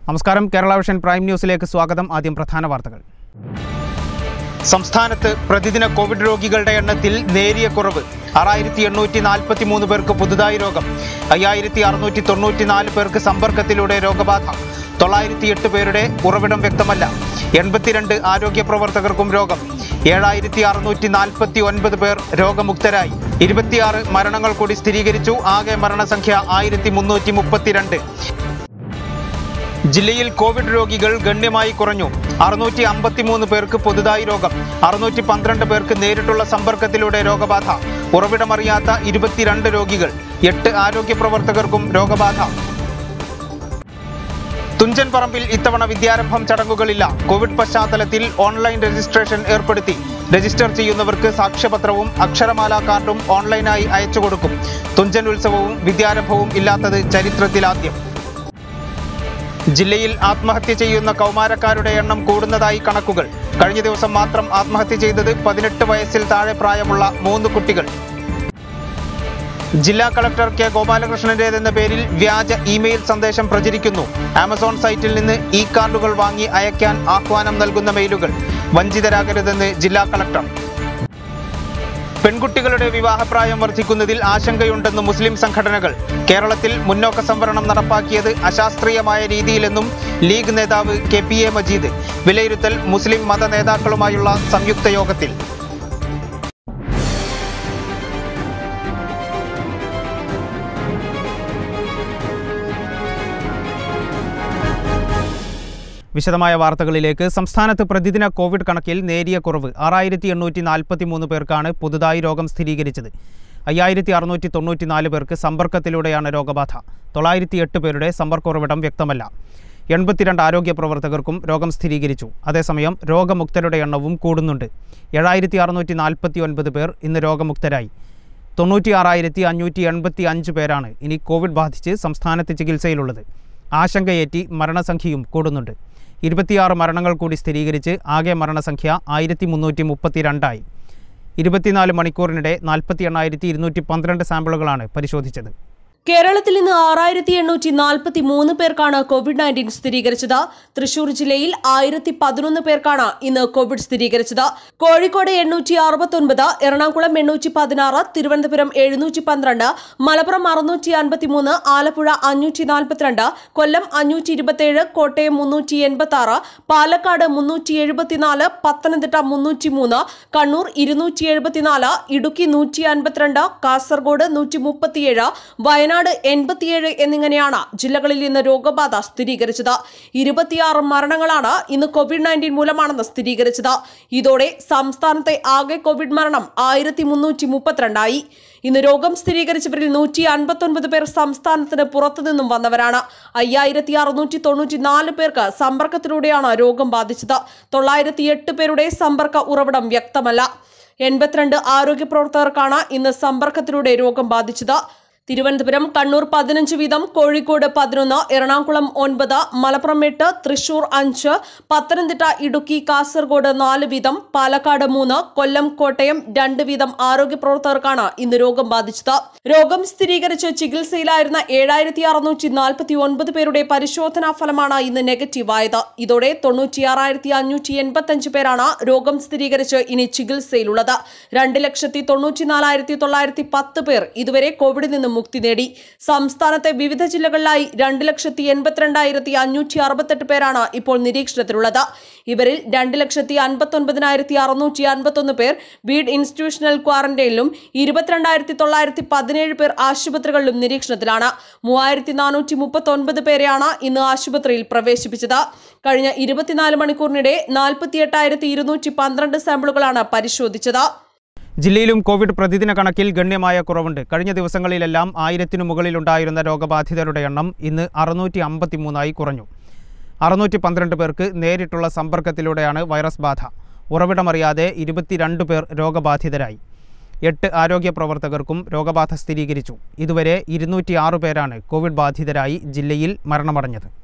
നമസ്കാരം Kerala vision prime ന്യൂസിലേക്ക് സ്വാഗതം ആദ്യം പ്രധാന വാർത്തകൾ സംസ്ഥാനത്ത് പ്രതിദിന കോവിഡ് രോഗികളുടെ എണ്ണത്തിൽ നേരിയ കുറവ് ആറായിരത്തി എണ്ണൂറ്റി നാൽപ്പത്തി മൂന്ന് പേർക്ക് പുതുതായി രോഗം അയ്യായിരത്തി അറുന്നൂറ്റി തൊണ്ണൂറ്റി നാല് പേർക്ക് സമ്പർക്കത്തിലൂടെ രോഗബാധ തൊള്ളായിരത്തി എട്ട് പേരുടെ ഉറവിടം വ്യക്തമല്ല എൺപത്തിരണ്ട് ആരോഗ്യ പ്രവർത്തകർക്കും രോഗം ഏഴായിരത്തി അറുന്നൂറ്റി നാൽപ്പത്തി ഒൻപത് പേർ രോഗമുക്തരായി ഇരുപത്തിയാറ് മരണങ്ങൾ കൂടി സ്ഥിരീകരിച്ചു ആകെ മരണസംഖ്യ ആയിരത്തി മുന്നൂറ്റി മുപ്പത്തിരണ്ട് ജില്ലയിൽ കോവിഡ് രോഗികൾ ഗണ്യമായി കുറഞ്ഞു അറുന്നൂറ്റി അമ്പത്തിമൂന്ന് പേർക്ക് പുതുതായി രോഗം അറുന്നൂറ്റി പന്ത്രണ്ട് പേർക്ക് നേരിട്ടുള്ള സമ്പർക്കത്തിലൂടെ രോഗബാധ ഉറവിടമറിയാത്ത ഇരുപത്തിരണ്ട് രോഗികൾ എട്ട് ആരോഗ്യ പ്രവർത്തകർക്കും രോഗബാധ തുഞ്ചൻ പറമ്പിൽ ഇത്തവണ വിദ്യാരംഭം ചടങ്ങുകളില്ല കോവിഡ് പശ്ചാത്തലത്തിൽ ഓൺലൈൻ രജിസ്ട്രേഷൻ ഏർപ്പെടുത്തി രജിസ്റ്റർ ചെയ്യുന്നവർക്ക് സാക്ഷ്യപത്രവും അക്ഷരമാല കാർഡും ഓൺലൈനായി അയച്ചു കൊടുക്കും തുഞ്ചൻ ഉത്സവവും വിദ്യാരംഭവും ഇല്ലാത്തത് ചരിത്രത്തിലാദ്യം ജില്ലയിൽ ആത്മഹത്യ ചെയ്യുന്ന കൗമാരക്കാരുടെ എണ്ണം കൂടുന്നതായി കണക്കുകൾ കഴിഞ്ഞ ദിവസം മാത്രം ആത്മഹത്യ ചെയ്തത് പതിനെട്ട് വയസ്സിൽ താഴെ പ്രായമുള്ള മൂന്ന് കുട്ടികൾ ജില്ലാ കളക്ടർ കെ ഗോപാലകൃഷ്ണന്റേതെന്ന പേരിൽ വ്യാജ ഇമെയിൽ സന്ദേശം പ്രചരിക്കുന്നു ആമസോൺ സൈറ്റിൽ നിന്ന് ഇ കാർഡുകൾ വാങ്ങി അയക്കാൻ ആഹ്വാനം നൽകുന്ന മെയിലുകൾ വഞ്ചിതരാകരുതെന്ന് ജില്ലാ കളക്ടർ പെൺകുട്ടികളുടെ വിവാഹപ്രായം വർദ്ധിക്കുന്നതിൽ ആശങ്കയുണ്ടെന്ന് മുസ്ലിം സംഘടനകൾ കേരളത്തിൽ മുന്നോക്ക സംവരണം നടപ്പാക്കിയത് അശാസ്ത്രീയമായ രീതിയിലെന്നും ലീഗ് നേതാവ് കെ പി എ മജീദ് വിലയിരുത്തൽ മുസ്ലിം മത നേതാക്കളുമായുള്ള സംയുക്ത യോഗത്തിൽ വിശദമായ വാർത്തകളിലേക്ക് സംസ്ഥാനത്ത് പ്രതിദിന കോവിഡ് കണക്കിൽ നേരിയ കുറവ് ആറായിരത്തി എണ്ണൂറ്റി നാൽപ്പത്തി മൂന്ന് പേർക്കാണ് പുതുതായി രോഗം സ്ഥിരീകരിച്ചത് അയ്യായിരത്തി അറുന്നൂറ്റി തൊണ്ണൂറ്റി നാല് പേർക്ക് സമ്പർക്കത്തിലൂടെയാണ് രോഗബാധ തൊള്ളായിരത്തി എട്ട് പേരുടെ സമ്പർക്ക ഉറവിടം വ്യക്തമല്ല എൺപത്തിരണ്ട് ആരോഗ്യ പ്രവർത്തകർക്കും രോഗം സ്ഥിരീകരിച്ചു അതേസമയം രോഗമുക്തരുടെ എണ്ണവും കൂടുന്നുണ്ട് ഏഴായിരത്തി അറുന്നൂറ്റി നാൽപ്പത്തി ഒൻപത് പേർ ഇന്ന് രോഗമുക്തരായി തൊണ്ണൂറ്റി ആറായിരത്തി അഞ്ഞൂറ്റി എൺപത്തി അഞ്ച് പേരാണ് ഇനി കോവിഡ് ബാധിച്ച് സംസ്ഥാനത്ത് ചികിത്സയിലുള്ളത് ആശങ്കയേറ്റി മരണസംഖ്യയും കൂടുന്നുണ്ട് ഇരുപത്തിയാറ് മരണങ്ങൾ കൂടി സ്ഥിരീകരിച്ച് ആകെ മരണസംഖ്യ ആയിരത്തി മുന്നൂറ്റി മുപ്പത്തിരണ്ടായി ഇരുപത്തിനാല് മണിക്കൂറിനിടെ നാൽപ്പത്തി എണ്ണായിരത്തി ഇരുന്നൂറ്റി പന്ത്രണ്ട് സാമ്പിളുകളാണ് പരിശോധിച്ചത് കേരളത്തിൽ ഇന്ന് ആറായിരത്തി എണ്ണൂറ്റി നാൽപ്പത്തി മൂന്ന് പേർക്കാണ് കോവിഡ് നയൻറ്റീൻ സ്ഥിരീകരിച്ചത് തൃശൂർ ജില്ലയിൽ ആയിരത്തി പതിനൊന്ന് പേർക്കാണ് ഇന്ന് കോവിഡ് സ്ഥിരീകരിച്ചത് കോഴിക്കോട് എണ്ണൂറ്റി അറുപത്തൊൻപത് എറണാകുളം എണ്ണൂറ്റി പതിനാറ് തിരുവനന്തപുരം എഴുന്നൂറ്റി പന്ത്രണ്ട് മലപ്പുറം അറുന്നൂറ്റി അൻപത്തി മൂന്ന് ആലപ്പുഴ അഞ്ഞൂറ്റി നാൽപ്പത്തിരണ്ട് കൊല്ലം അഞ്ഞൂറ്റി ഇരുപത്തിയേഴ് കോട്ടയം മുന്നൂറ്റി എൺപത്തി ആറ് പാലക്കാട് മുന്നൂറ്റി എഴുപത്തിനാല് പത്തനംതിട്ട മുന്നൂറ്റി മൂന്ന് കണ്ണൂർ ഇരുന്നൂറ്റി എഴുപത്തിനാല് ഇടുക്കി നൂറ്റി അൻപത്തിരണ്ട് കാസർഗോഡ് നൂറ്റി മുപ്പത്തിയേഴ് വയനാട് എൺപത്തിയേഴ് എന്നിങ്ങനെയാണ് ജില്ലകളിൽ ഇന്ന് രോഗബാധ സ്ഥിരീകരിച്ചത് ഇരുപത്തിയാറ് മരണങ്ങളാണ് ഇന്ന് കോവിഡ് നയൻറ്റീൻ മൂലമാണെന്ന് സ്ഥിരീകരിച്ചത് ഇതോടെ സംസ്ഥാനത്തെ ആകെ കോവിഡ് മരണം ആയിരത്തി മുന്നൂറ്റി മുപ്പത്തിരണ്ടായി ഇന്ന് രോഗം സ്ഥിരീകരിച്ചവരിൽ നൂറ്റി അൻപത്തൊൻപത് പേർ സംസ്ഥാനത്തിന് പുറത്തുനിന്നും വന്നവരാണ് അയ്യായിരത്തി അറുന്നൂറ്റി തൊണ്ണൂറ്റി നാല് പേർക്ക് സമ്പർക്കത്തിലൂടെയാണ് രോഗം ബാധിച്ചത് തൊള്ളായിരത്തി എട്ട് പേരുടെ സമ്പർക്ക ഉറവിടം വ്യക്തമല്ല എൺപത്തിരണ്ട് ആരോഗ്യ പ്രവർത്തകർക്കാണ് ഇന്ന് സമ്പർക്കത്തിലൂടെ രോഗം ബാധിച്ചത് തിരുവനന്തപുരം കണ്ണൂർ പതിനഞ്ച് വീതം കോഴിക്കോട് പതിനൊന്ന് എറണാകുളം ഒൻപത് മലപ്പുറം എട്ട് തൃശൂർ അഞ്ച് പത്തനംതിട്ട ഇടുക്കി കാസർഗോഡ് നാല് വീതം പാലക്കാട് മൂന്ന് കൊല്ലം കോട്ടയം രണ്ട് വീതം ആരോഗ്യ പ്രവർത്തകർക്കാണ് ഇന്ന് രോഗം ബാധിച്ചത് രോഗം സ്ഥിരീകരിച്ച് ചികിത്സയിലായിരുന്ന ഏഴായിരത്തി അറുന്നൂറ്റി നാൽപ്പത്തി ഒൻപത് പേരുടെ പരിശോധനാ ഫലമാണ് ഇന്ന് നെഗറ്റീവ് ആയത് ഇതോടെ തൊണ്ണൂറ്റിയാറായിരത്തി അഞ്ഞൂറ്റി എൺപത്തി അഞ്ച് പേരാണ് രോഗം സ്ഥിരീകരിച്ച് ഇനി ചികിത്സയിലുള്ളത് രണ്ട് ലക്ഷത്തി തൊണ്ണൂറ്റിനാലായിരത്തി തൊള്ളായിരത്തി പത്ത് പേർ ഇതുവരെ കോവിഡിൽ നിന്ന് മുക്തി നേടി സംസ്ഥാനത്തെ വിവിധ ജില്ലകളിലായി രണ്ട് ലക്ഷത്തി എൺപത്തിരണ്ടായിരത്തി അഞ്ഞൂറ്റി അറുപത്തെട്ട് പേരാണ് ഇപ്പോൾ നിരീക്ഷണത്തിലുള്ളത് ഇവരിൽ രണ്ട് ലക്ഷത്തി അൻപത്തൊൻപതിനായിരത്തി അറുന്നൂറ്റി അൻപത്തൊന്ന് പേർ വീട് ഇൻസ്റ്റിറ്റ്യൂഷണൽ ക്വാറന്റൈനിലും ഇരുപത്തിരണ്ടായിരത്തി തൊള്ളായിരത്തി പതിനേഴ് പേർ ആശുപത്രികളിലും നിരീക്ഷണത്തിലാണ് മൂവായിരത്തി നാനൂറ്റി മുപ്പത്തി ഒൻപത് പേരെയാണ് ഇന്ന് ആശുപത്രിയിൽ പ്രവേശിപ്പിച്ചത് കഴിഞ്ഞ ഇരുപത്തിനാല് മണിക്കൂറിനിടെ നാൽപ്പത്തി എട്ടായിരത്തി ഇരുന്നൂറ്റി പന്ത്രണ്ട് സാമ്പിളുകളാണ് പരിശോധിച്ചത് ജില്ലയിലും കോവിഡ് പ്രതിദിന കണക്കിൽ ഗണ്യമായ കുറവുണ്ട് കഴിഞ്ഞ ദിവസങ്ങളിലെല്ലാം ആയിരത്തിനു മുകളിലുണ്ടായിരുന്ന രോഗബാധിതരുടെ എണ്ണം ഇന്ന് അറുന്നൂറ്റി അമ്പത്തി മൂന്നായി കുറഞ്ഞു അറുന്നൂറ്റി പന്ത്രണ്ട് പേർക്ക് നേരിട്ടുള്ള സമ്പർക്കത്തിലൂടെയാണ് വൈറസ് ബാധ ഉറവിടമറിയാതെ ഇരുപത്തിരണ്ട് പേർ രോഗബാധിതരായി എട്ട് ആരോഗ്യ പ്രവർത്തകർക്കും രോഗബാധ സ്ഥിരീകരിച്ചു ഇതുവരെ ഇരുന്നൂറ്റി ആറ് പേരാണ് കോവിഡ് ബാധിതരായി ജില്ലയിൽ മരണമടഞ്ഞത്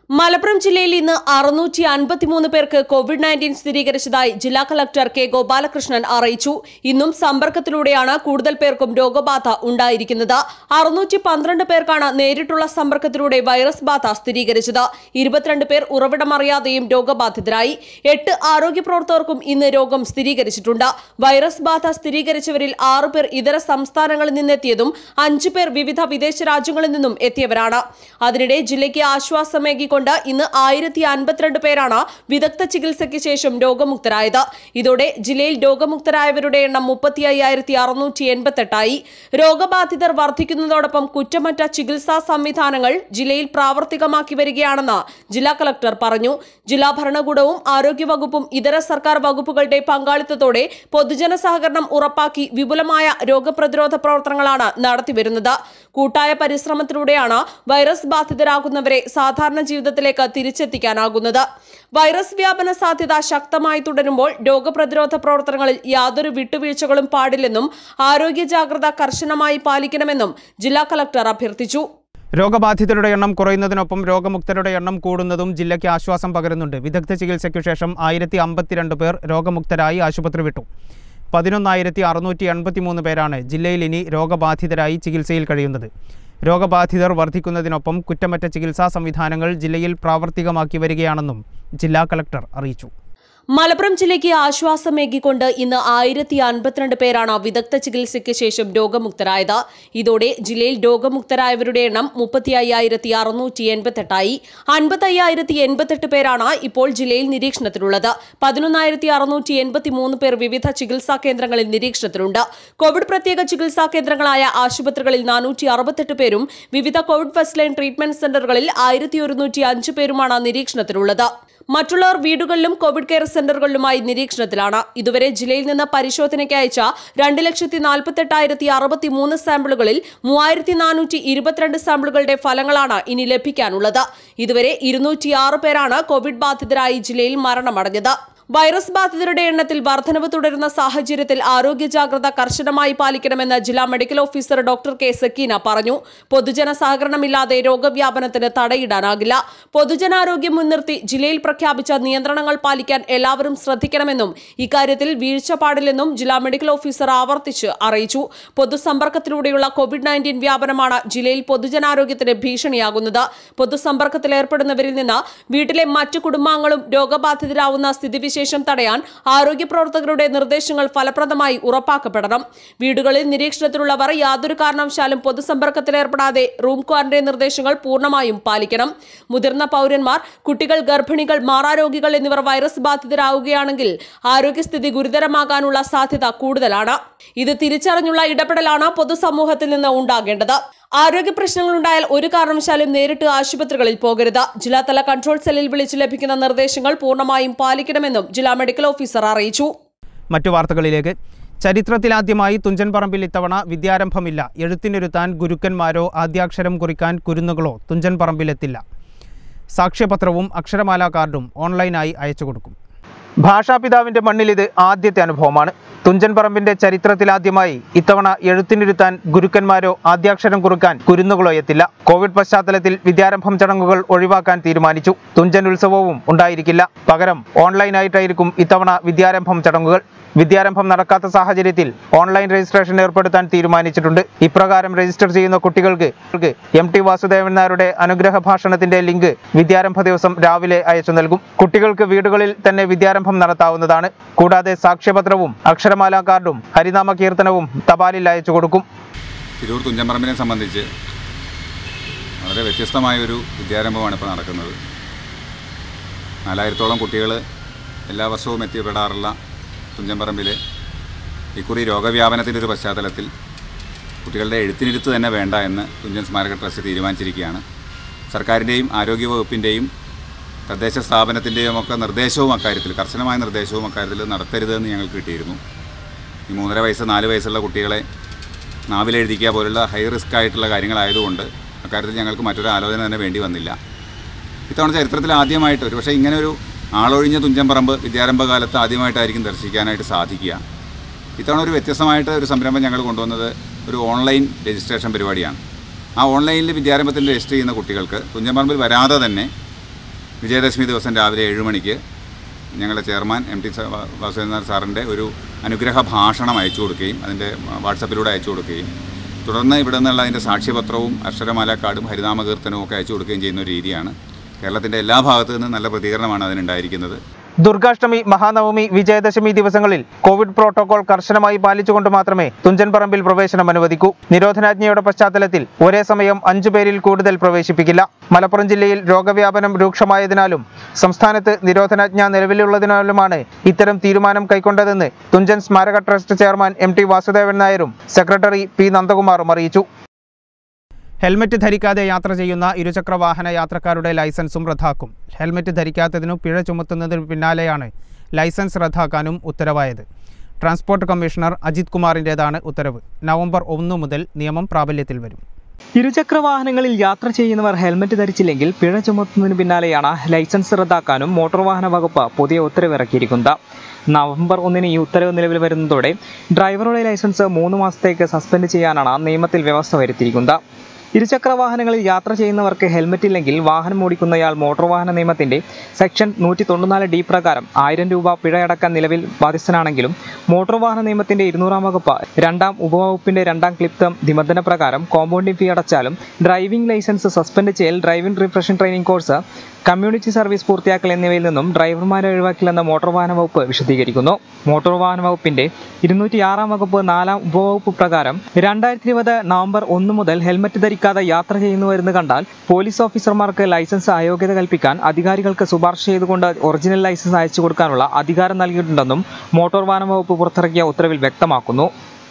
മലപ്പുറം ജില്ലയിൽ ഇന്ന് അറുന്നൂറ്റി അൻപത്തിമൂന്ന് പേർക്ക് കോവിഡ് നയൻറ്റീൻ സ്ഥിരീകരിച്ചതായി ജില്ലാ കളക്ടർ കെ ഗോപാലകൃഷ്ണൻ അറിയിച്ചു ഇന്നും സമ്പർക്കത്തിലൂടെയാണ് കൂടുതൽ പേർക്കും രോഗബാധ ഉണ്ടായിരിക്കുന്നത് അറുന്നൂറ്റി പന്ത്രണ്ട് പേർക്കാണ് നേരിട്ടുള്ള സമ്പർക്കത്തിലൂടെ വൈറസ് ബാധ സ്ഥിരീകരിച്ചത് ഇരുപത്തിരണ്ട് പേർ ഉറവിടമറിയാതെയും രോഗബാധിതരായി എട്ട് ആരോഗ്യ പ്രവർത്തകർക്കും ഇന്ന് രോഗം സ്ഥിരീകരിച്ചിട്ടുണ്ട് വൈറസ് ബാധ സ്ഥിരീകരിച്ചവരിൽ ആറു പേർ ഇതര സംസ്ഥാനങ്ങളിൽ നിന്നെത്തിയതും അഞ്ചു പേർ വിവിധ വിദേശ രാജ്യങ്ങളിൽ നിന്നും എത്തിയവരാണ് അതിനിടെ ജില്ലയ്ക്ക് ആശ്വാസമേകിക്കൊണ്ട് ഇന്ന് ആയിരത്തി അൻപത്തിരണ്ട് പേരാണ് വിദഗ്ധ ചികിത്സയ്ക്ക് ശേഷം രോഗമുക്തരായത് ഇതോടെ ജില്ലയിൽ രോഗമുക്തരായവരുടെ എണ്ണം മുപ്പത്തി അയ്യായിരത്തി അറുന്നൂറ്റി എൺപത്തെട്ടായി രോഗബാധിതർ വർദ്ധിക്കുന്നതോടൊപ്പം കുറ്റമറ്റ ചികിത്സാ സംവിധാനങ്ങൾ ജില്ലയിൽ പ്രാവർത്തികമാക്കി വരികയാണെന്ന് ജില്ലാ കളക്ടർ പറഞ്ഞു ജില്ലാ ഭരണകൂടവും ആരോഗ്യവകുപ്പും ഇതര സർക്കാർ വകുപ്പുകളുടെ പങ്കാളിത്തത്തോടെ പൊതുജന സഹകരണം ഉറപ്പാക്കി വിപുലമായ രോഗപ്രതിരോധ പ്രവർത്തനങ്ങളാണ് നടത്തിവരുന്നത് കൂട്ടായ പരിശ്രമത്തിലൂടെയാണ് വൈറസ് ബാധിതരാകുന്നവരെ സാധാരണ ജീവിതത്തിലേക്ക് തിരിച്ചെത്തിക്കാനാകുന്നത് വൈറസ് വ്യാപന സാധ്യത ശക്തമായി തുടരുമ്പോൾ രോഗപ്രതിരോധ പ്രവർത്തനങ്ങളിൽ യാതൊരു വിട്ടുവീഴ്ചകളും പാടില്ലെന്നും ആരോഗ്യ ജാഗ്രത കർശനമായി പാലിക്കണമെന്നും ജില്ലാ കളക്ടർ അഭ്യർത്ഥിച്ചു രോഗബാധിതരുടെ എണ്ണം കുറയുന്നതിനൊപ്പം രോഗമുക്തരുടെ എണ്ണം കൂടുന്നതും ജില്ലയ്ക്ക് ആശ്വാസം പകരുന്നുണ്ട് വിദഗ്ധ ചികിത്സയ്ക്കു ശേഷം ആയിരത്തി അമ്പത്തിരണ്ട് പേർ രോഗമുക്തരായി ആശുപത്രി വിട്ടു പതിനൊന്നായിരത്തി അറുന്നൂറ്റി എൺപത്തി മൂന്ന് പേരാണ് ജില്ലയിൽ ഇനി രോഗബാധിതരായി ചികിത്സയിൽ കഴിയുന്നത് രോഗബാധിതർ വർദ്ധിക്കുന്നതിനൊപ്പം കുറ്റമറ്റ ചികിത്സാ സംവിധാനങ്ങൾ ജില്ലയിൽ പ്രാവർത്തികമാക്കി വരികയാണെന്നും ജില്ലാ കളക്ടർ അറിയിച്ചു മലപ്പുറം ജില്ലയ്ക്ക് ആശ്വാസമേകിക്കൊണ്ട് ഇന്ന് ആയിരത്തി അൻപത്തിരണ്ട് പേരാണ് വിദഗ്ധ ചികിത്സയ്ക്ക് ശേഷം രോഗമുക്തരായത് ഇതോടെ ജില്ലയിൽ രോഗമുക്തരായവരുടെ എണ്ണം മുപ്പത്തി അയ്യായിരത്തി അറുന്നൂറ്റി എൺപത്തെട്ടായി അൻപത്തി അയ്യായിരത്തി എൺപത്തെട്ട് പേരാണ് ഇപ്പോൾ ജില്ലയിൽ നിരീക്ഷണത്തിലുള്ളത് പതിനൊന്നായിരത്തി അറുന്നൂറ്റി എൺപത്തി മൂന്ന് പേർ വിവിധ ചികിത്സാ കേന്ദ്രങ്ങളിൽ നിരീക്ഷണത്തിലുണ്ട് കോവിഡ് പ്രത്യേക ചികിത്സാ കേന്ദ്രങ്ങളായ ആശുപത്രികളിൽ നാനൂറ്റി അറുപത്തെട്ട് പേരും വിവിധ കോവിഡ് ഫസ്റ്റ് ലൈൻ ട്രീറ്റ്മെന്റ് സെന്ററുകളിൽ ആയിരത്തി ഒരുന്നൂറ്റി അഞ്ച് പേരുമാണ് നിരീക്ഷണത്തിലുള്ളത് മറ്റുള്ളവർ വീടുകളിലും കോവിഡ് കെയർ സെന്ററുകളിലുമായി നിരീക്ഷണത്തിലാണ് ഇതുവരെ ജില്ലയിൽ നിന്ന് പരിശോധനയ്ക്ക് അയച്ച രണ്ട് ലക്ഷത്തി നാൽപ്പത്തെട്ടായിരത്തി അറുപത്തി മൂന്ന് സാമ്പിളുകളിൽ മൂവായിരത്തി നാനൂറ്റി ഇരുപത്തിരണ്ട് സാമ്പിളുകളുടെ ഫലങ്ങളാണ് ഇനി ലഭിക്കാനുള്ളത് ഇതുവരെ ഇരുന്നൂറ്റിയാറ് പേരാണ് കോവിഡ് ബാധിതരായി ജില്ലയിൽ മരണമടഞ്ഞത് വൈറസ് ബാധിതരുടെ എണ്ണത്തിൽ വർധനവ് തുടരുന്ന സാഹചര്യത്തിൽ ആരോഗ്യ ജാഗ്രത കർശനമായി പാലിക്കണമെന്ന് ജില്ലാ medical officer doctor K Sakeena പറഞ്ഞു പൊതുജന സഹകരണമില്ലാതെ രോഗവ്യാപനത്തിന് തടയിടാനാകില്ല പൊതുജനാരോഗ്യം മുൻനിർത്തി ജില്ലയിൽ പ്രഖ്യാപിച്ച നിയന്ത്രണങ്ങൾ പാലിക്കാൻ എല്ലാവരും ശ്രദ്ധിക്കണമെന്നും ഇക്കാര്യത്തിൽ വീഴ്ച പാടില്ലെന്നും ജില്ലാ മെഡിക്കൽ ഓഫീസർ ആവർത്തിച്ച് അറിയിച്ചു പൊതുസമ്പർക്കത്തിലൂടെയുള്ള കോവിഡ് നയൻറ്റീൻ വ്യാപനമാണ് ജില്ലയിൽ പൊതുജനാരോഗ്യത്തിന് ഭീഷണിയാകുന്നത് പൊതുസമ്പർക്കത്തിൽ ഏർപ്പെടുന്നവരിൽ നിന്ന് വീട്ടിലെ മറ്റു കുടുംബാംഗങ്ങളും രോഗബാധിതരാവുന്ന സ്ഥിതിവിശേഷം തടയാൻ ആരോഗ്യ പ്രവർത്തകരുടെ നിർദ്ദേശങ്ങൾ ഫലപ്രദമായി ഉറപ്പാക്കപ്പെടണം വീടുകളിൽ നിരീക്ഷണത്തിലുള്ളവർ യാതൊരു കാരണവശാലും പൊതുസമ്പർക്കത്തിൽ ഏർപ്പെടാതെ റൂം ക്വാറന്റൈൻ നിർദ്ദേശങ്ങൾ പൂർണ്ണമായും പാലിക്കണം മുതിർന്ന പൗരന്മാർ കുട്ടികൾ ഗർഭിണികൾ മാറാരോഗികൾ എന്നിവർ വൈറസ് ബാധിതരാവുകയാണെങ്കിൽ ആരോഗ്യസ്ഥിതി ഗുരുതരമാകാനുള്ള സാധ്യത കൂടുതലാണ് ഇത് തിരിച്ചറിഞ്ഞുള്ള ഇടപെടലാണ് പൊതുസമൂഹത്തിൽ നിന്ന് ഉണ്ടാകേണ്ടത് ആരോഗ്യ പ്രശ്നങ്ങളുണ്ടായാൽ ഒരു കാരണവശാലും നേരിട്ട് ആശുപത്രികളിൽ പോകരുത് ജില്ലാതല കൺട്രോൾ സെല്ലിൽ വിളിച്ച് ലഭിക്കുന്ന നിർദ്ദേശങ്ങൾ പൂർണ്ണമായും പാലിക്കണമെന്നും ജില്ലാ മെഡിക്കൽ ഓഫീസർ അറിയിച്ചു മറ്റു വാർത്തകളിലേക്ക് ചരിത്രത്തിലാദ്യമായി തുഞ്ചൻ പറമ്പിൽ ഇത്തവണ വിദ്യാരംഭമില്ല എഴുത്തിനിരുത്താൻ ഗുരുക്കന്മാരോ ആദ്യാക്ഷരം കുറിക്കാൻ കുരുന്നുകളോ തുഞ്ചൻ പറമ്പിലെത്തില്ല സാക്ഷ്യപത്രവും അക്ഷരമാല കാർഡും ഓൺലൈനായി അയച്ചു കൊടുക്കും ഭാഷാപിതാവിൻ്റെ മണ്ണിൽ ഇത് ആദ്യത്തെ അനുഭവമാണ് തുഞ്ചൻ പറമ്പിന്റെ ചരിത്രത്തിലാദ്യമായി ഇത്തവണ എഴുത്തിനിരുത്താൻ ഗുരുക്കന്മാരോ ആദ്യാക്ഷരം കുറുക്കാൻ കുരുന്നുകളോ എത്തില്ല കോവിഡ് പശ്ചാത്തലത്തിൽ വിദ്യാരംഭം ചടങ്ങുകൾ ഒഴിവാക്കാൻ തീരുമാനിച്ചു തുഞ്ചൻ ഉത്സവവും ഉണ്ടായിരിക്കില്ല പകരം ഓൺലൈനായിട്ടായിരിക്കും ഇത്തവണ വിദ്യാരംഭം ചടങ്ങുകൾ വിദ്യാരംഭം നടക്കാത്ത സാഹചര്യത്തിൽ ഓൺലൈൻ രജിസ്ട്രേഷൻ ഏർപ്പെടുത്താൻ തീരുമാനിച്ചിട്ടുണ്ട് ഇപ്രകാരം രജിസ്റ്റർ ചെയ്യുന്ന കുട്ടികൾക്ക് എം ടി വാസുദേവൻ നായരുടെ അനുഗ്രഹ ഭാഷണത്തിന്റെ ലിങ്ക് വിദ്യാരംഭ ദിവസം രാവിലെ അയച്ചു നൽകും കുട്ടികൾക്ക് വീടുകളിൽ തന്നെ വിദ്യാരംഭം നടത്താവുന്നതാണ് കൂടാതെ സാക്ഷ്യപത്രവും അക്ഷരമാല കാർഡും ഹരിനാമ കീർത്തനവും തപാലിൽ അയച്ചു കൊടുക്കും തിരൂർ തുഞ്ചമ്പറമ്പിനെ സംബന്ധിച്ച് വളരെ വ്യത്യസ്തമായൊരു വിദ്യാരംഭമാണ് ഇപ്പോൾ നടക്കുന്നത് നാലായിരത്തോളം കുട്ടികൾ എല്ലാ വർഷവും എത്തിപ്പെടാറുള്ള തുഞ്ചമ്പറമ്പിൽ ഇക്കുറി രോഗവ്യാപനത്തിൻ്റെ ഒരു പശ്ചാത്തലത്തിൽ കുട്ടികളുടെ എഴുത്തിനിരുത്ത് തന്നെ വേണ്ട എന്ന് തുഞ്ചൻ സ്മാരക ട്രസ്റ്റ് തീരുമാനിച്ചിരിക്കുകയാണ് സർക്കാരിൻ്റെയും ആരോഗ്യവകുപ്പിൻ്റെയും തദ്ദേശ സ്ഥാപനത്തിൻ്റെയും ഒക്കെ നിർദ്ദേശവും അക്കാര്യത്തിൽ കർശനമായ നിർദ്ദേശവും അക്കാര്യത്തിൽ നടത്തരുതെന്ന് ഞങ്ങൾക്ക് കിട്ടിയിരുന്നു ഈ മൂന്നര വയസ്സ് നാല് വയസ്സുള്ള കുട്ടികളെ നാവിലെഴുതിക്കുക പോലുള്ള ഹൈ റിസ്ക് ആയിട്ടുള്ള കാര്യങ്ങളായതുകൊണ്ട് അക്കാര്യത്തിൽ ഞങ്ങൾക്ക് മറ്റൊരു ആലോചന തന്നെ വേണ്ടി വന്നില്ല ഇത്തവണ ചരിത്രത്തിൽ ആദ്യമായിട്ട് ഒരു പക്ഷേ ഇങ്ങനെ ഒരു ആളൊഴിഞ്ഞ തുഞ്ചൻപറമ്പ് വിദ്യാരംഭ കാലത്ത് ആദ്യമായിട്ടായിരിക്കും ദർശിക്കാനായിട്ട് സാധിക്കുക ഇത്തവണ ഒരു വ്യത്യസ്തമായിട്ട് ഒരു സംരംഭം ഞങ്ങൾ കൊണ്ടുവന്നത് ഒരു ഓൺലൈൻ രജിസ്ട്രേഷൻ പരിപാടിയാണ് ആ ഓൺലൈനിൽ വിദ്യാരംഭത്തിൽ രജിസ്റ്റർ ചെയ്യുന്ന കുട്ടികൾക്ക് തുഞ്ചൻപറമ്പിൽ വരാതെ തന്നെ വിജയദശമി ദിവസം രാവിലെ ഏഴ് മണിക്ക് ഞങ്ങളുടെ ചെയർമാൻ എം ടി സ- വാസുദേവൻ സാറിൻ്റെ ഒരു അനുഗ്രഹ ഭാഷണം അയച്ചു കൊടുക്കുകയും അതിൻ്റെ വാട്സപ്പിലൂടെ അയച്ചു കൊടുക്കുകയും തുടർന്ന് ഇവിടെ നിന്നുള്ള അതിൻ്റെ സാക്ഷ്യപത്രവും അക്ഷരമാല കാർഡും ഹരിനാമ കീർത്തനവും ഒക്കെ അയച്ചു കൊടുക്കുകയും ചെയ്യുന്ന ഒരു രീതിയാണ് കേരളത്തിൻ്റെ എല്ലാ ഭാഗത്തു നിന്നും നല്ല പ്രതികരണമാണ് അതിനുണ്ടായിരിക്കുന്നത് ദുർഗാഷ്ടമി മഹാനവമി വിജയദശമി ദിവസങ്ങളിൽ കോവിഡ് പ്രോട്ടോകോൾ കർശനമായി പാലിച്ചുകൊണ്ട് മാത്രമേ തുഞ്ചൻ പറമ്പിൽ പ്രവേശനം അനുവദിക്കൂ നിരോധനാജ്ഞയുടെ പശ്ചാത്തലത്തിൽ ഒരേ സമയം അഞ്ചു പേരിൽ കൂടുതൽ പ്രവേശിപ്പിക്കില്ല മലപ്പുറം ജില്ലയിൽ രോഗവ്യാപനം രൂക്ഷമായതിനാലും സംസ്ഥാനത്ത് നിരോധനാജ്ഞ നിലവിലുള്ളതിനാലുമാണ് ഇത്തരം തീരുമാനം കൈക്കൊണ്ടതെന്ന് തുഞ്ചൻ സ്മാരക trust chairman M T Vasudevan നായരും സെക്രട്ടറി പി നന്ദകുമാറും അറിയിച്ചു ഹെൽമറ്റ് ധരിക്കാതെ യാത്ര ചെയ്യുന്ന ഇരുചക്ര വാഹന യാത്രക്കാരുടെ ലൈസൻസും റദ്ദാക്കും ഹെൽമറ്റ് ധരിക്കാത്തതിനു പിഴ ചുമത്തുന്നതിനു പിന്നാലെയാണ് ലൈസൻസ് റദ്ദാക്കാനും ഉത്തരവായത് ട്രാൻസ്പോർട്ട് കമ്മീഷണർ അജിത് കുമാറിൻ്റേതാണ് ഉത്തരവ് നവംബർ ഒന്ന് മുതൽ നിയമം പ്രാബല്യത്തിൽ വരും ഇരുചക്ര വാഹനങ്ങളിൽ യാത്ര ചെയ്യുന്നവർ ഹെൽമറ്റ് ധരിച്ചില്ലെങ്കിൽ പിഴ ചുമത്തുന്നതിന് പിന്നാലെയാണ് ലൈസൻസ് റദ്ദാക്കാനും മോട്ടോർ വാഹന വകുപ്പ് പുതിയ ഉത്തരവിറക്കിയിരിക്കുന്നത് നവംബർ ഒന്നിന് ഈ ഉത്തരവ് നിലവിൽ വരുന്നതോടെ ഡ്രൈവറുടെ ലൈസൻസ് മൂന്ന് മാസത്തേക്ക് സസ്പെൻഡ് ചെയ്യാനാണ് നിയമത്തിൽ വ്യവസ്ഥ വരുത്തിയിരിക്കുന്നത് ഇരുചക്ര വാഹനങ്ങളിൽ യാത്ര ചെയ്യുന്നവർക്ക് ഹെൽമറ്റ് ഇല്ലെങ്കിൽ വാഹനം ഓടിക്കുന്നയാൾ മോട്ടോർ വാഹന നിയമത്തിന്റെ സെക്ഷൻ നൂറ്റി തൊണ്ണൂനാല് ഡി പ്രകാരം ആയിരം രൂപ പിഴയടക്കാൻ നിലവിൽ ബാധ്യസ്ഥനാണെങ്കിലും മോട്ടോർ വാഹന നിയമത്തിന്റെ ഇരുന്നൂറാം വകുപ്പ് രണ്ടാം ഉപവകുപ്പിന്റെ രണ്ടാം ക്ലിപ്തം നിബന്ധന പ്രകാരം കോമ്പൗണ്ടിംഗ് ഫീ അടച്ചാലും ഡ്രൈവിംഗ് ലൈസൻസ് സസ്പെൻഡ് ചെയ്യൽ driving refresher training course community service പൂർത്തിയാക്കൽ എന്നിവയിൽ നിന്നും ഡ്രൈവർമാരെ ഒഴിവാക്കില്ലെന്ന് മോട്ടോർ വാഹന വകുപ്പ് വിശദീകരിക്കുന്നു മോട്ടോർ വാഹന വകുപ്പിന്റെ ഇരുന്നൂറ്റി ആറാം വകുപ്പ് നാലാം ഉപവകുപ്പ് പ്രകാരം രണ്ടായിരത്തി ഇരുപത് നവംബർ ഒന്ന് മുതൽ ഹെൽമറ്റ് ധരിക്കാതെ യാത്ര ചെയ്യുന്നുവെന്ന് കണ്ടാൽ പോലീസ് ഓഫീസർമാർക്ക് ലൈസൻസ് അയോഗ്യത കൽപ്പിക്കാൻ അധികാരികൾക്ക് ശുപാർശ ചെയ്തുകൊണ്ട് ഒറിജിനൽ ലൈസൻസ് അയച്ചു കൊടുക്കാനുള്ള അധികാരം നൽകിയിട്ടുണ്ടെന്നും മോട്ടോർ വാഹന വകുപ്പ് പുറത്തിറക്കിയ ഉത്തരവിൽ വ്യക്തമാക്കുന്നു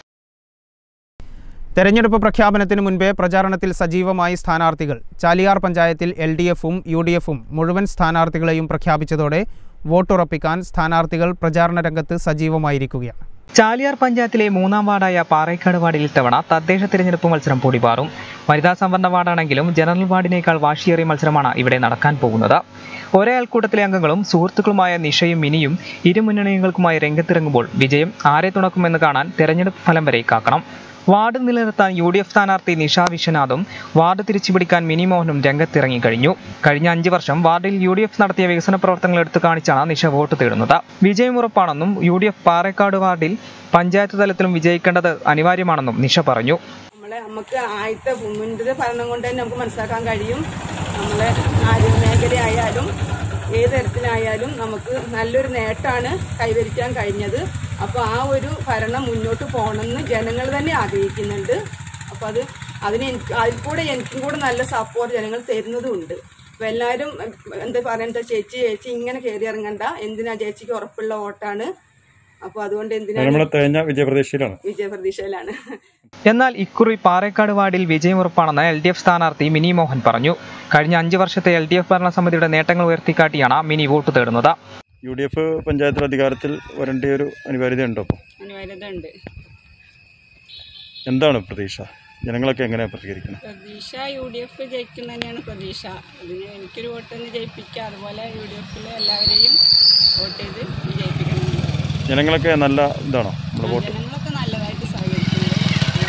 തെരഞ്ഞെടുപ്പ് പ്രഖ്യാപനത്തിന് മുൻപേ പ്രചാരണത്തിൽ സജീവമായി സ്ഥാനാർത്ഥികൾ ചാലിയാർ പഞ്ചായത്തിൽ എൽ ഡി എഫും യു ഡി എഫും മുഴുവൻ സ്ഥാനാർത്ഥികളെയും പ്രഖ്യാപിച്ചതോടെ വോട്ടുറപ്പിക്കാൻ സ്ഥാനാർത്ഥികൾ പ്രചാരണ രംഗത്ത് സജീവമായിരിക്കുകയാണ് ചാലിയാർ പഞ്ചായത്തിലെ മൂന്നാം വാർഡായ പാറേക്കാട് വാർഡിൽ ഇത്തവണ തദ്ദേശ തിരഞ്ഞെടുപ്പ് മത്സരം പൊടിപാറും വനിതാ സംവരണ വാർഡാണെങ്കിലും ജനറൽ വാർഡിനേക്കാൾ വാശിയേറിയ മത്സരമാണ് ഇവിടെ നടക്കാൻ പോകുന്നത് ഒരേ അയൽക്കൂട്ടത്തിലെ അംഗങ്ങളും സുഹൃത്തുക്കളുമായ നിഷയും മിനിയും ഇരു മുന്നണികൾക്കുമായി രംഗത്തിറങ്ങുമ്പോൾ വിജയം ആരെ തുണക്കുമെന്ന് കാണാൻ തെരഞ്ഞെടുപ്പ് ഫലം വരെ കാക്കണം വാർഡ് നിലനിർത്താൻ യു ഡി എഫ് സ്ഥാനാർത്ഥി നിഷ വിശ്വനാഥും വാർഡ് തിരിച്ചുപിടിക്കാൻ മിനി മോഹനും രംഗത്തിറങ്ങി കഴിഞ്ഞു കഴിഞ്ഞ അഞ്ച് വർഷം വാർഡിൽ യു ഡി എഫ് നടത്തിയ വികസന പ്രവർത്തനങ്ങൾ എടുത്തു കാണിച്ചാണ് നിഷ വോട്ട് തേടുന്നത് വിജയം ഉറപ്പാണെന്നും യു ഡി എഫ് പാറേക്കാട് വാർഡിൽ പഞ്ചായത്ത് തലത്തിലും വിജയിക്കേണ്ടത് അനിവാര്യമാണെന്നും നിഷ പറഞ്ഞു നമ്മളെ നമുക്ക് ആദ്യത്തെ മുൻപത്തെ ഭരണം കൊണ്ട് തന്നെ നമുക്ക് മനസ്സിലാക്കാൻ കഴിയും നമ്മളെ ആരോഗ്യ മേഖലയായാലും ഏത് തരത്തിലായാലും നമുക്ക് നല്ലൊരു നേട്ടമാണ് കൈവരിക്കാൻ കഴിഞ്ഞത് അപ്പോൾ ആ ഒരു ഭരണം മുന്നോട്ട് പോകണമെന്ന് ജനങ്ങൾ തന്നെ ആഗ്രഹിക്കുന്നുണ്ട് അപ്പോൾ അത് അതിന് എനിക്ക് അതിൽ കൂടെ എനിക്കും കൂടെ നല്ല സപ്പോർട്ട് ജനങ്ങൾ തരുന്നതുമുണ്ട് അപ്പോൾ എല്ലാവരും ഉം, എന്താ പറയണ്ട ചേച്ചി ചേച്ചി ഇങ്ങനെ കയറി ഇറങ്ങണ്ട എന്തിനാ ചേച്ചിക്ക് ഉറപ്പുള്ള വോട്ടാണ് അപ്പോൾ അതുകൊണ്ട് എന്തിനാണ് നമ്മളെ തേഞ്ഞ വിജയപ്രതീക്ഷയിലാണ് വിജയപ്രതീക്ഷയിലാണ് എന്നാൽ ഇക്കുറി പാറേക്കാട് വാർഡിൽ വിജയം ഉറപ്പാണെന്ന് എൽ ഡി എഫ് സ്ഥാനാർത്ഥി മിനി മോഹൻ പറഞ്ഞു കഴിഞ്ഞ അഞ്ച് വർഷത്തെ എൽ ഡി എഫ് ഭരണസമിതിയുടെ നേട്ടങ്ങൾ ഉയർത്തിക്കാട്ടിയാണ് മിനി വോട്ട് തേടുന്നത് യു ഡി എഫ് പഞ്ചായത്തിൽ അധികാരത്തിൽ വരേണ്ട ഒരു അനിവാര്യത ഉണ്ടോ അപ്പോൾ അനിവാര്യത ഉണ്ട് എന്താണ് പ്രതീക്ഷ ജനങ്ങളൊക്കെ എങ്ങനെയാണ് പ്രതികരിക്കുന്നത് പ്രതീക്ഷ യു ഡി എഫ് ജയിക്കുന്ന തന്നെയാണ് പ്രതീക്ഷ അതിന് എനിക്കൊരു വോട്ടൊന്ന് ജയിപ്പിക്കുക അതുപോലെ യു ഡി എഫിലെ എല്ലാവരെയും വോട്ട് ചെയ്ത് വിജയിപ്പിക്കണം ജനങ്ങളൊക്കെ നല്ല ഇതാണോ നമ്മുടെ വോട്ട് ജനങ്ങളൊക്കെ നല്ലതായിട്ട് സഹകരിക്കുന്നുണ്ട്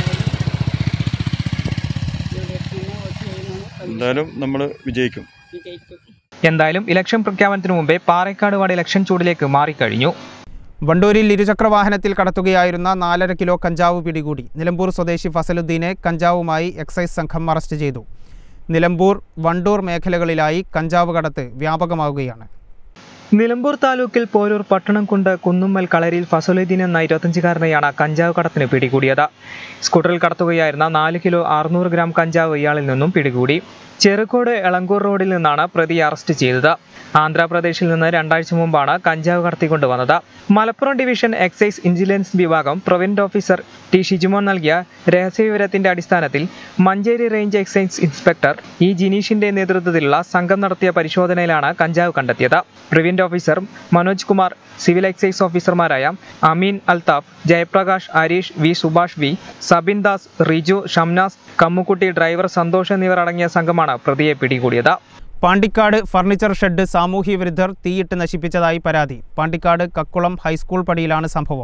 യു ഡി എഫിനെ വോട്ട് ചെയ്യുന്നതാണ് പ്രതീക്ഷ എന്തായാലും നമ്മൾ വിജയിക്കും വിജയിക്കും എന്തായാലും ഇലക്ഷൻ പ്രഖ്യാപനത്തിനു മുമ്പേ പാറേക്കാട് വാർഡ് ഇലക്ഷൻ ചൂടിലേക്ക് മാറിക്കഴിഞ്ഞു വണ്ടൂരിൽ ഇരുചക്ര വാഹനത്തിൽ കടത്തുകയായിരുന്ന നാലര കിലോ കഞ്ചാവ് പിടികൂടി നിലമ്പൂർ സ്വദേശി ഫസലുദ്ദീനെ കഞ്ചാവുമായി എക്സൈസ് സംഘം അറസ്റ്റ് ചെയ്തു നിലമ്പൂർ വണ്ടൂർ മേഖലകളിലായി കഞ്ചാവ് കടത്ത് വ്യാപകമാവുകയാണ് നിലമ്പൂർ താലൂക്കിൽ പോരൂർ പട്ടണംകുണ്ട് കുന്നുമ്മൽ കളരിയിൽ ഫസലുദ്ദീൻ എന്ന ഇരുപത്തഞ്ചുകാരനെയാണ് കഞ്ചാവ് കടത്തിന് പിടികൂടിയത് സ്കൂട്ടറിൽ കടത്തുകയായിരുന്ന നാല് കിലോ അറുന്നൂറ് ഗ്രാം കഞ്ചാവ് ഇയാളിൽ നിന്നും പിടികൂടി ചെറുകോട് എളങ്കൂർ റോഡിൽ നിന്നാണ് പ്രതിയെ അറസ്റ്റ് ചെയ്തത് ആന്ധ്രാപ്രദേശിൽ നിന്ന് രണ്ടാഴ്ച മുമ്പാണ് കഞ്ചാവ് കടത്തിക്കൊണ്ടുവന്നത് മലപ്പുറം ഡിവിഷൻ എക്സൈസ് ഇൻജിലൻസ് വിഭാഗം പ്രൊവിന്റ് ഓഫീസർ ടി ഷിജുമോൻ നൽകിയ രഹസ്യവിവരത്തിന്റെ അടിസ്ഥാനത്തിൽ Manjeri range excise inspector E ജിനീഷിന്റെ നേതൃത്വത്തിലുള്ള സംഘം നടത്തിയ പരിശോധനയിലാണ് കഞ്ചാവ് കണ്ടെത്തിയത് preventive officer Manoj Kumar civil excise ഓഫീസർമാരായ Ameen Althaf Jayaprakash Harish V Subhash V Sabin Das Riju Shamnas Kammukutty driver Santhosh എന്നിവർ അടങ്ങിയ സംഘമാണ് പ്രതിയെ പിടികൂടിയത് പാണ്ടിക്കാട് ഫർണിച്ചർ ഷെഡ് സാമൂഹ്യ വിരുദ്ധർ തീയിട്ട് നശിപ്പിച്ചതായി പരാതി പാണ്ടിക്കാട് കക്കുളം ഹൈസ്കൂൾ പടിയിലാണ് സംഭവം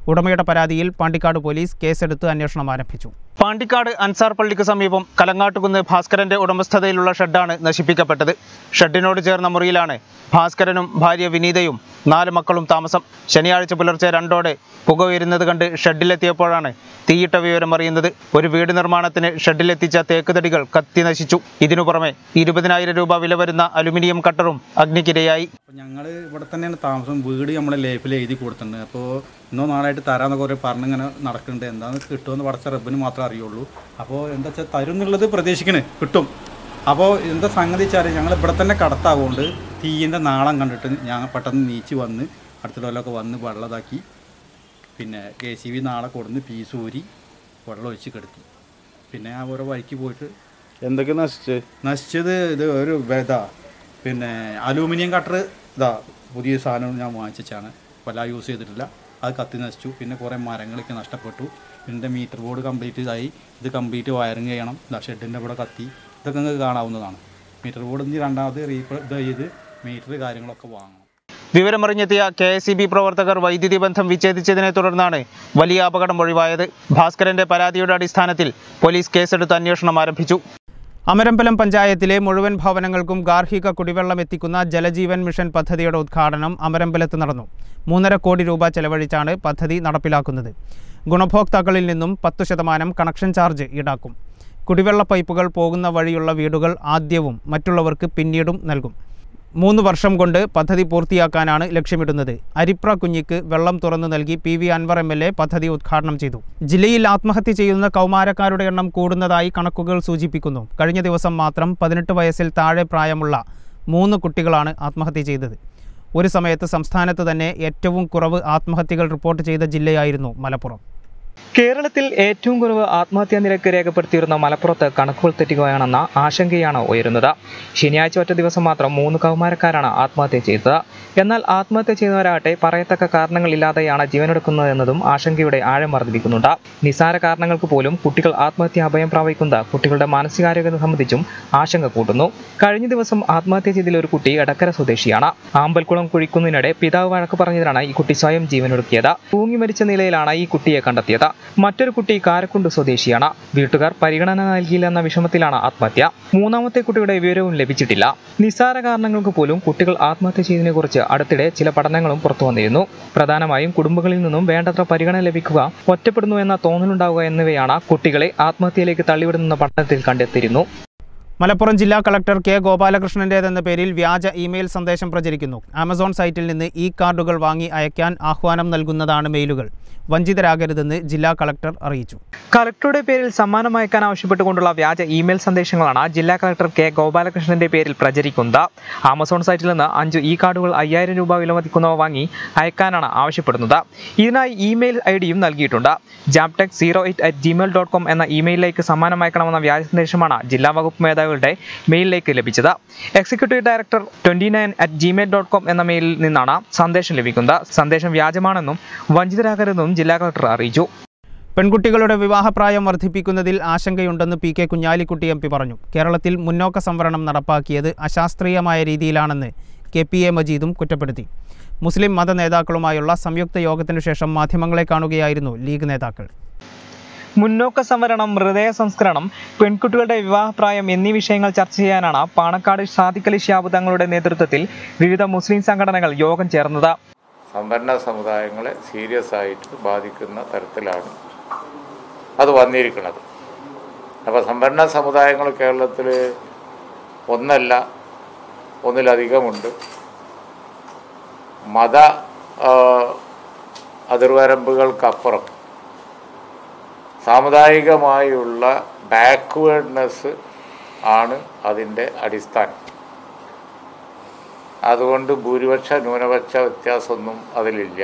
ഉടമയുടെ പരാതിയിൽ പാണ്ടിക്കാട് പോലീസ് കേസെടുത്ത് അന്വേഷണം ആരംഭിച്ചു പാണ്ടിക്കാട് അൻസാർ പള്ളിക്ക് സമീപം കലങ്ങാട്ടുകുന്ന് ഭാസ്കരന്റെ ഉടമസ്ഥതയിലുള്ള ഷെഡാണ് നശിപ്പിക്കപ്പെട്ടത് ഷെഡിനോട് ചേർന്ന മുറിയിലാണ് ഭാസ്കരനും ഭാര്യ വിനീതയും നാല് മക്കളും താമസം ശനിയാഴ്ച പുലർച്ചെ രണ്ടോടെ പുക ഉയരുന്നത് കണ്ട് ഷെഡിലെത്തിയപ്പോഴാണ് തീയിട്ട വിവരം അറിയുന്നത് ഒരു വീട് നിർമ്മാണത്തിന് ഷെഡിലെത്തിച്ച തേക്ക് തടികൾ കത്തി നശിച്ചു ഇതിനു പുറമെ ഇരുപതിനായിരം രൂപ വില വരുന്ന അലുമിനിയം കട്ടറും അഗ്നിക്കിരയായി അപ്പോൾ ഞങ്ങൾ ഇവിടെ തന്നെയാണ് താമസം വീട് നമ്മളെ ലൈഫിൽ എഴുതി കൊടുത്തിട്ടുണ്ട് അപ്പോൾ ഇന്നോ നാളായിട്ട് തരാമെന്നൊക്കെ കുറേ പറഞ്ഞിങ്ങനെ നടക്കുന്നുണ്ട് എന്താണെന്ന് കിട്ടുമെന്ന് പടച്ച റബ്ബിന് മാത്രമേ അറിയുള്ളൂ അപ്പോൾ എന്താ വെച്ചാൽ തരും എന്നുള്ളത് പ്രതീക്ഷിക്കണേ കിട്ടും അപ്പോൾ എന്താ സംഗതി വെച്ചാൽ ഞങ്ങൾ ഇവിടെ തന്നെ കടത്താകൊണ്ട് തീയിൻ്റെ നാളം കണ്ടിട്ട് ഞങ്ങൾ പെട്ടെന്ന് നീച്ച് വന്ന് അടുത്തുള്ളവരൊക്കെ വന്ന് വെള്ളതാക്കി പിന്നെ കെ സി ബി നാളെ കൊടുന്ന് പീസൂരി വെള്ളം ഒഴിച്ച് കിടത്തി പിന്നെ ആ ഓരോ വഴിക്ക് പോയിട്ട് എന്തൊക്കെ നശിച്ച് നശിച്ചത് ഇത് ഒരു ഇതാ പിന്നെ അലൂമിനിയം കട്ടർ ഇതാ പുതിയ സാധനം ഞാൻ വാങ്ങിച്ചാണ് വല്ല യൂസ് ചെയ്തിട്ടില്ല അത് കത്തി നശിച്ചു പിന്നെ കുറേ മരങ്ങളൊക്കെ നഷ്ടപ്പെട്ടു പിന്നെ മീറ്റർ ബോർഡ് കംപ്ലീറ്റ് ഇതായി ഇത് കംപ്ലീറ്റ് വയറിങ് ചെയ്യണം ഇതാ ഷെഡിൻ്റെ ഇവിടെ കത്തി ഇതൊക്കെ നിങ്ങൾക്ക് കാണാവുന്നതാണ് മീറ്റർ ബോർഡ് ഇനി രണ്ടാമത് റീപ്ല ഇത് ചെയ്ത് മീറ്റർ കാര്യങ്ങളൊക്കെ വാങ്ങണം വിവരമറിഞ്ഞെത്തിയ കെ എസ് പ്രവർത്തകർ വൈദ്യുതി ബന്ധം വിച്ഛേദിച്ചതിനെ തുടർന്നാണ് വലിയ അപകടം ഒഴിവായത് ഭാസ്കരന്റെ പരാതിയുടെ അടിസ്ഥാനത്തിൽ പോലീസ് കേസെടുത്ത് അന്വേഷണം ആരംഭിച്ചു അമരമ്പലം പഞ്ചായത്തിലെ മുഴുവൻ ഭവനങ്ങൾക്കും ഗാർഹിക കുടിവെള്ളം എത്തിക്കുന്ന ജലജീവൻ മിഷൻ പദ്ധതിയുടെ ഉദ്ഘാടനം അമരമ്പലത്ത് നടന്നു മൂന്നര കോടി രൂപ ചെലവഴിച്ചാണ് പദ്ധതി നടപ്പിലാക്കുന്നത് ഗുണഭോക്താക്കളിൽ നിന്നും പത്തു ശതമാനം കണക്ഷൻ ചാർജ് ഈടാക്കും കുടിവെള്ള പൈപ്പുകൾ പോകുന്ന വഴിയുള്ള വീടുകൾ ആദ്യവും മറ്റുള്ളവർക്ക് പിന്നീടും നൽകും മൂന്ന് വർഷം കൊണ്ട് പദ്ധതി പൂർത്തിയാക്കാനാണ് ലക്ഷ്യമിടുന്നത് അരിപ്ര കുഞ്ഞിക്ക് വെള്ളം തുറന്നു നൽകി P V Anvar M L A പദ്ധതി ഉദ്ഘാടനം ചെയ്തു ജില്ലയിൽ ആത്മഹത്യ ചെയ്യുന്ന കൗമാരക്കാരുടെ എണ്ണം കൂടുന്നതായി കണക്കുകൾ സൂചിപ്പിക്കുന്നു കഴിഞ്ഞ ദിവസം മാത്രം പതിനെട്ട് വയസ്സിൽ താഴെ പ്രായമുള്ള മൂന്ന് കുട്ടികളാണ് ആത്മഹത്യ ചെയ്തത് ഒരു സമയത്ത് സംസ്ഥാനത്ത് തന്നെ ഏറ്റവും കുറവ് ആത്മഹത്യകൾ റിപ്പോർട്ട് ചെയ്ത ജില്ലയായിരുന്നു മലപ്പുറം കേരളത്തിൽ ഏറ്റവും കുറവ് ആത്മഹത്യാ നിരക്ക് രേഖപ്പെടുത്തിയിരുന്ന മലപ്പുറത്ത് കണക്കുകൾ തെറ്റുകയാണെന്ന ആശങ്കയാണ് ഉയരുന്നത് ശനിയാഴ്ച ഒറ്റ ദിവസം മാത്രം മൂന്ന് കൗമാരക്കാരാണ് ആത്മഹത്യ ചെയ്തത് എന്നാൽ ആത്മഹത്യ ചെയ്യുന്നവരാകട്ടെ പറയത്തക്ക കാരണങ്ങളില്ലാതെയാണ് ജീവനെടുക്കുന്നതെന്നതും ആശങ്കയുടെ ആഴം വർദ്ധിപ്പിക്കുന്നുണ്ട് നിസാര കാരണങ്ങൾക്ക് പോലും കുട്ടികൾ ആത്മഹത്യ അഭയം പ്രാപിക്കുന്നത് കുട്ടികളുടെ മാനസികാരോഗ്യത്തെ സംബന്ധിച്ചും ആശങ്ക കൂട്ടുന്നു കഴിഞ്ഞ ദിവസം ആത്മഹത്യ ചെയ്തതിൽ ഒരു കുട്ടി എടക്കര സ്വദേശിയാണ് ആമ്പൽക്കുളം കുഴിക്കുന്നതിനിടെ പിതാവ് വഴക്ക് പറഞ്ഞതിനാണ് ഈ കുട്ടി സ്വയം ജീവനൊടുക്കിയത് തൂങ്ങി മരിച്ച നിലയിലാണ് ഈ കുട്ടിയെ കണ്ടെത്തിയത് മറ്റൊരു കുട്ടി കാരക്കുണ്ട് സ്വദേശിയാണ് വീട്ടുകാർ പരിഗണന നൽകിയില്ലെന്ന വിഷമത്തിലാണ് ആത്മഹത്യ മൂന്നാമത്തെ കുട്ടിയുടെ വിവരവും ലഭിച്ചിട്ടില്ല നിസ്സാര കാരണങ്ങൾക്ക് പോലും കുട്ടികൾ ആത്മഹത്യ ചെയ്തതിനെ കുറിച്ച് അടുത്തിടെ ചില പഠനങ്ങളും പുറത്തു വന്നിരുന്നു പ്രധാനമായും കുടുംബങ്ങളിൽ നിന്നും വേണ്ടത്ര പരിഗണന ലഭിക്കുക ഒറ്റപ്പെടുന്നു എന്ന തോന്നലുണ്ടാവുക എന്നിവയാണ് കുട്ടികളെ ആത്മഹത്യയിലേക്ക് തള്ളിവിടുന്ന പഠനത്തിൽ കണ്ടെത്തിയിരുന്നു മലപ്പുറം ജില്ലാ കളക്ടർ കെ ഗോപാലകൃഷ്ണൻ്റേതെന്ന പേരിൽ വ്യാജ ഇമെയിൽ സന്ദേശം പ്രചരിക്കുന്നു ആമസോൺ സൈറ്റിൽ നിന്ന് ഇ കാർഡുകൾ വാങ്ങി അയക്കാൻ ആഹ്വാനം നൽകുന്നതാണ് മെയിലുകൾ വഞ്ചിതരാകരുതെന്ന് ജില്ലാ കളക്ടർ അറിയിച്ചു കളക്ടറുടെ പേരിൽ സമ്മാനം അയക്കാൻ ആവശ്യപ്പെട്ടുകൊണ്ടുള്ള വ്യാജ ഇമെയിൽ സന്ദേശങ്ങളാണ് ജില്ലാ കളക്ടർ കെ ഗോപാലകൃഷ്ണന്റെ പേരിൽ പ്രചരിക്കുന്നത് ആമസോൺ സൈറ്റിൽ നിന്ന് അഞ്ച് ഇ കാർഡുകൾ അയ്യായിരം രൂപ വിലമതിക്കുന്നവ വാങ്ങി അയക്കാനാണ് ആവശ്യപ്പെടുന്നത് ഇതിനായി ഇമെയിൽ ഐ ഡിയും നൽകിയിട്ടുണ്ട് jamtech zero eight at Gmail dot com എന്ന ഇമെയിലിലേക്ക് സമ്മാനം അയക്കണമെന്ന വ്യാജ സന്ദേശമാണ് ജില്ലാ വകുപ്പ് മേധാവികളുടെ മെയിലിലേക്ക് ലഭിച്ചത് executive director twenty nine at Gmail dot com എന്ന മെയിലിൽ നിന്നാണ് സന്ദേശം ലഭിക്കുന്നത് സന്ദേശം വ്യാജമാണെന്നും വഞ്ചിതരാകരുതെന്നും ജില്ലാ കളക്ടർ അറിയിച്ചു പെൺകുട്ടികളുടെ വിവാഹപ്രായം വർദ്ധിപ്പിക്കുന്നതിൽ ആശങ്കയുണ്ടെന്ന് P K Kunhalikutty M P പറഞ്ഞു കേരളത്തിൽ മുന്നോക്ക സംവരണം നടപ്പാക്കിയത് അശാസ്ത്രീയമായ രീതിയിലാണെന്ന് കെ പി എ മജീദും കുറ്റപ്പെടുത്തി മുസ്ലിം മത നേതാക്കളുമായുള്ള സംയുക്ത യോഗത്തിനു ശേഷം മാധ്യമങ്ങളെ കാണുകയായിരുന്നു ലീഗ് നേതാക്കൾ മുന്നോക്ക സംവരണം ഹൃദയ സംസ്കരണം പെൺകുട്ടികളുടെ വിവാഹപ്രായം എന്നീ വിഷയങ്ങൾ ചർച്ച ചെയ്യാനാണ് പാണക്കാട് സാദിഖലി ഷിയാബ് തങ്ങളുടെ നേതൃത്വത്തിൽ വിവിധ മുസ്ലിം സംഘടനകൾ യോഗം ചേർന്നത് സംവരണ സമുദായങ്ങളെ സീരിയസ് ആയിട്ട് ബാധിക്കുന്ന തരത്തിലാണ് അത് വന്നിരിക്കുന്നത് അപ്പോൾ സംവരണ സമുദായങ്ങൾ കേരളത്തിൽ ഒന്നല്ല ഒന്നിലധികമുണ്ട് മത ആ, അതിർവരമ്പുകൾക്കപ്പുറം സാമുദായികമായുള്ള ബാക്ക്വേർഡ്നെസ് ആണ് അതിൻ്റെ അടിസ്ഥാനം അതുകൊണ്ട് ഭൂരിപക്ഷ ന്യൂനപക്ഷ വ്യത്യാസമൊന്നും അതിലില്ല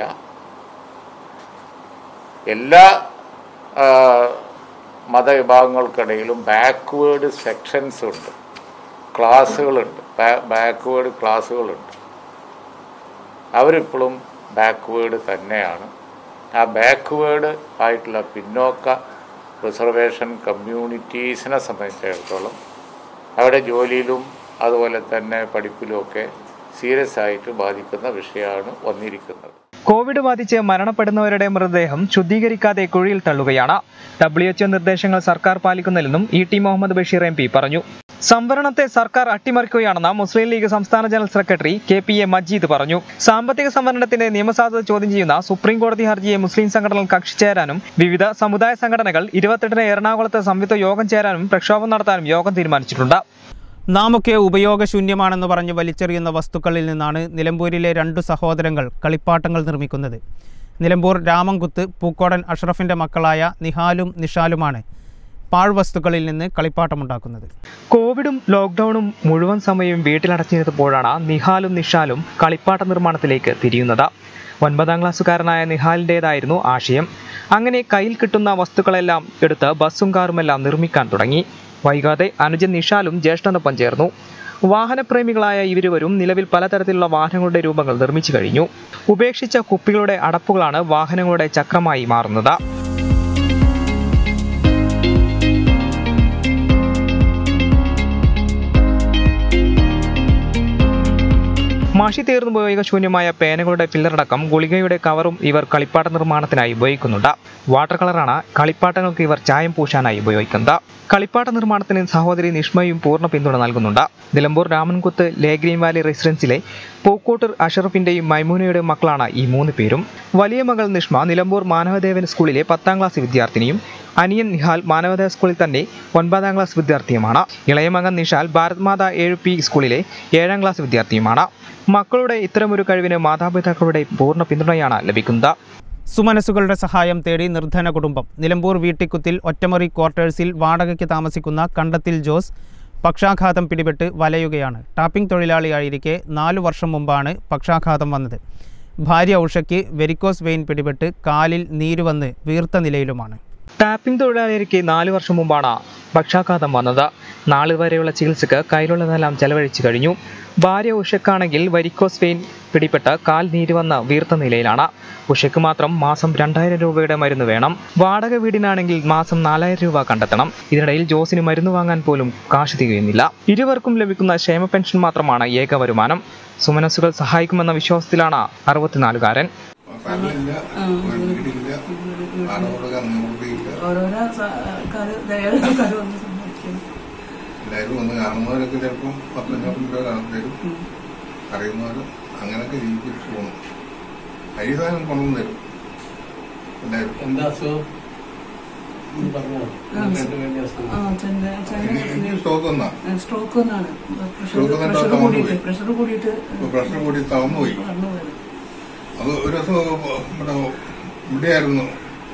എല്ലാ ആ, മതവിഭാഗങ്ങൾക്കിടയിലും ബാക്ക്വേർഡ് സെക്ഷൻസ് ഉണ്ട് ക്ലാസ്സുകളുണ്ട് ബാക്ക്വേർഡ് ക്ലാസ്സുകളുണ്ട് അവരിപ്പോഴും ബാക്ക്വേർഡ് തന്നെയാണ് ആ ബാക്ക്വേർഡ് ആയിട്ടുള്ള പിന്നോക്ക റിസർവേഷൻ കമ്മ്യൂണിറ്റീസിനെ സംബന്ധിച്ചിടത്തോളം അവിടെ ജോലിയിലും അതുപോലെ തന്നെ പഠിപ്പിലുമൊക്കെ സീരിയസ് ആയിട്ട് ബാധിക്കുന്ന വിഷയമാണ് വന്നിരിക്കുന്നത് കോവിഡ് ബാധിച്ച് മരണപ്പെടുന്നവരുടെ മൃതദേഹം ശുദ്ധീകരിക്കാതെ കുഴിയിൽ തള്ളുകയാണ് ഡബ്ല്യു എച്ച്ഒ നിർദ്ദേശങ്ങൾ സർക്കാർ പാലിക്കുന്നില്ലെന്നും E T Muhammad Basheer M P പറഞ്ഞു സംവരണത്തെ സർക്കാർ അട്ടിമറിക്കുകയാണെന്ന് മുസ്ലിം ലീഗ് സംസ്ഥാന general secretary K P A Majeed പറഞ്ഞു സാമ്പത്തിക സംവരണത്തിന്റെ നിയമസാധുത ചോദ്യം ചെയ്യുന്ന സുപ്രീം കോടതി ഹർജിയെ മുസ്ലിം സംഘടനകൾ കക്ഷി ചേരാനും വിവിധ സമുദായ സംഘടനകൾ ഇരുപത്തെട്ടിന് എറണാകുളത്ത് സംയുക്ത യോഗം ചേരാനും പ്രക്ഷോഭം നടത്താനും യോഗം തീരുമാനിച്ചിട്ടുണ്ട് നാമൊക്കെ ഉപയോഗശൂന്യമാണെന്ന് പറഞ്ഞ് വലിച്ചെറിയുന്ന വസ്തുക്കളിൽ നിന്നാണ് നിലമ്പൂരിലെ രണ്ടു സഹോദരങ്ങൾ കളിപ്പാട്ടങ്ങൾ നിർമ്മിക്കുന്നത് നിലമ്പൂർ രാമൻകുത്ത് പൂക്കോടൻ അഷ്റഫിൻ്റെ മക്കളായ നിഹാലും നിഷാലുമാണ് പാഴ്വസ്തുക്കളിൽ നിന്ന് കളിപ്പാട്ടമുണ്ടാക്കുന്നത് കോവിഡും ലോക്ക്ഡൌണും മുഴുവൻ സമയവും വീട്ടിലടച്ചിരുന്നപ്പോഴാണ് നിഹാലും നിഷാലും കളിപ്പാട്ട നിർമ്മാണത്തിലേക്ക് തിരിയുന്നത് ഒൻപതാം ക്ലാസ്സുകാരനായ നിഹാലിൻ്റെതായിരുന്നു ആശയം അങ്ങനെ കയ്യിൽ കിട്ടുന്ന വസ്തുക്കളെല്ലാം എടുത്ത് ബസ്സും കാറുമെല്ലാം നിർമ്മിക്കാൻ തുടങ്ങി വൈകാതെ അനുജൻ നിഷാലും ജ്യേഷ്ഠനൊപ്പം ചേർന്നു വാഹനപ്രേമികളായ ഇരുവരും നിലവിൽ പലതരത്തിലുള്ള വാഹനങ്ങളുടെ രൂപങ്ങൾ നിർമ്മിച്ചു കഴിഞ്ഞു ഉപേക്ഷിച്ച കുപ്പികളുടെ അടപ്പുകളാണ് വാഹനങ്ങളുടെ ചക്രമായി മാറുന്നത് മഷി തീർന്നു ഉപയോഗശൂന്യമായ പേനകളുടെ ഫില്ലറടക്കം ഗുളികയുടെ കവറും ഇവർ കളിപ്പാട്ട നിർമ്മാണത്തിനായി ഉപയോഗിക്കുന്നുണ്ട് വാട്ടർ കളറാണ് കളിപ്പാട്ടങ്ങൾക്ക് ഇവർ ചായം പൂശാനായി ഉപയോഗിക്കുന്നത് കളിപ്പാട്ട നിർമ്മാണത്തിന് സഹോദരി നിഷ്മയും പൂർണ്ണ പിന്തുണ നൽകുന്നുണ്ട് നിലമ്പൂർ രാമൻകുത്ത് ലേഗ്രീൻ വാലി റെസിഡൻസിലെ പൂക്കോട്ടൂർ അഷറഫിന്റെയും മൈമൂനയുടെയും മക്കളാണ് ഈ മൂന്ന് പേരും വലിയ മകൾ നിഷ്മ നിലമ്പൂർ മാനവദേവൻ സ്കൂളിലെ പത്താം ക്ലാസ് വിദ്യാർത്ഥിനിയും അനിയൻ നിഹാൽ മാനവദേവ സ്കൂളിൽ തന്നെ ഒൻപതാം ക്ലാസ് വിദ്യാർത്ഥിയുമാണ് ഇളയ മകൻ നിഷാൽ ഭാരത് മാതാ ഏഴ് പി സ്കൂളിലെ ഏഴാം ക്ലാസ് വിദ്യാർത്ഥിയുമാണ് മക്കളുടെ ഇത്തരമൊരു കഴിവിന് മാതാപിതാക്കളുടെ പൂർണ്ണ പിന്തുണയാണ് ലഭിക്കുന്നത് സുമനസ്സുകളുടെ സഹായം തേടി നിർധന കുടുംബം നിലമ്പൂർ വീട്ടിക്കുത്തിൽ ഒറ്റമുറി ക്വാർട്ടേഴ്സിൽ വാടകയ്ക്ക് താമസിക്കുന്ന കണ്ടത്തിൽ ജോസ് പക്ഷാഘാതം പിടിപെട്ട് വലയുകയാണ് ടാപ്പിംഗ് തൊഴിലാളിയായിരിക്കെ നാലു വർഷം മുമ്പാണ് പക്ഷാഘാതം വന്നത് ഭാര്യ ഉഷയ്ക്ക് വെരിക്കോസ് വെയിൻ പിടിപെട്ട് കാലിൽ നീരുവന്ന് വീർത്ത നിലയിലുമാണ് ടാപ്പിംഗ് തൊഴിലാളിക്ക് നാല് വർഷം മുമ്പാണ് പക്ഷാഘാതം വന്നത് നാള് വരെയുള്ള ചികിത്സക്ക് കയ്യിലുള്ളതെല്ലാം ചെലവഴിച്ചു കഴിഞ്ഞു ഭാര്യ ഉഷക്കാണെങ്കിൽ വരിക്കോസ് വെയിൻ പിടിപെട്ട് കാൽ നീര് വന്ന വീർത്ത നിലയിലാണ് ഉഷയ്ക്ക് മാത്രം മാസം രണ്ടായിരം രൂപയുടെ മരുന്ന് വേണം വാടക വീടിനാണെങ്കിൽ മാസം നാലായിരം രൂപ കണ്ടെത്തണം ഇതിനിടയിൽ ജോസിന് മരുന്ന് വാങ്ങാൻ പോലും കാശ് തികയുന്നില്ല ഇരുവർക്കും ലഭിക്കുന്ന ക്ഷേമ പെൻഷൻ മാത്രമാണ് ഏക വരുമാനം സുമനസ്സുകൾ സഹായിക്കുമെന്ന വിശ്വാസത്തിലാണ് അറുപത്തിനാലുകാരൻ ഓരോരോ ആൾക്കാർ വന്ന് സമ്മതിക്കും എല്ലാവരും വന്ന് കാണുന്നവരൊക്കെ ചിലപ്പം പത്തഞ്ഞൂറ് രൂപ തരും അറിയുന്നവരും അങ്ങനെയൊക്കെ ജീവിച്ചിട്ട് പോകുന്നു അരി സാധനം കൊണ്ടുവന്ന് തരും എല്ലാവരും എന്താ അസുഖം ആ ചെന്ന ഇനി സ്റ്റോക്ക് വന്നാ സ്ട്രോക്ക് ഒന്നാണ് Stroke വന്നിട്ട് പ്രഷർ തളർന്നു കൂടിയിട്ട് പോയി. പ്രഷർ കൂടിയിട്ട് പ്രശ്നം കൂടി തളർന്നുപോയി തളർന്നു പോയത് അത് ഒരു ദിവസം ഇവിടെ ഇവിടെയായിരുന്നു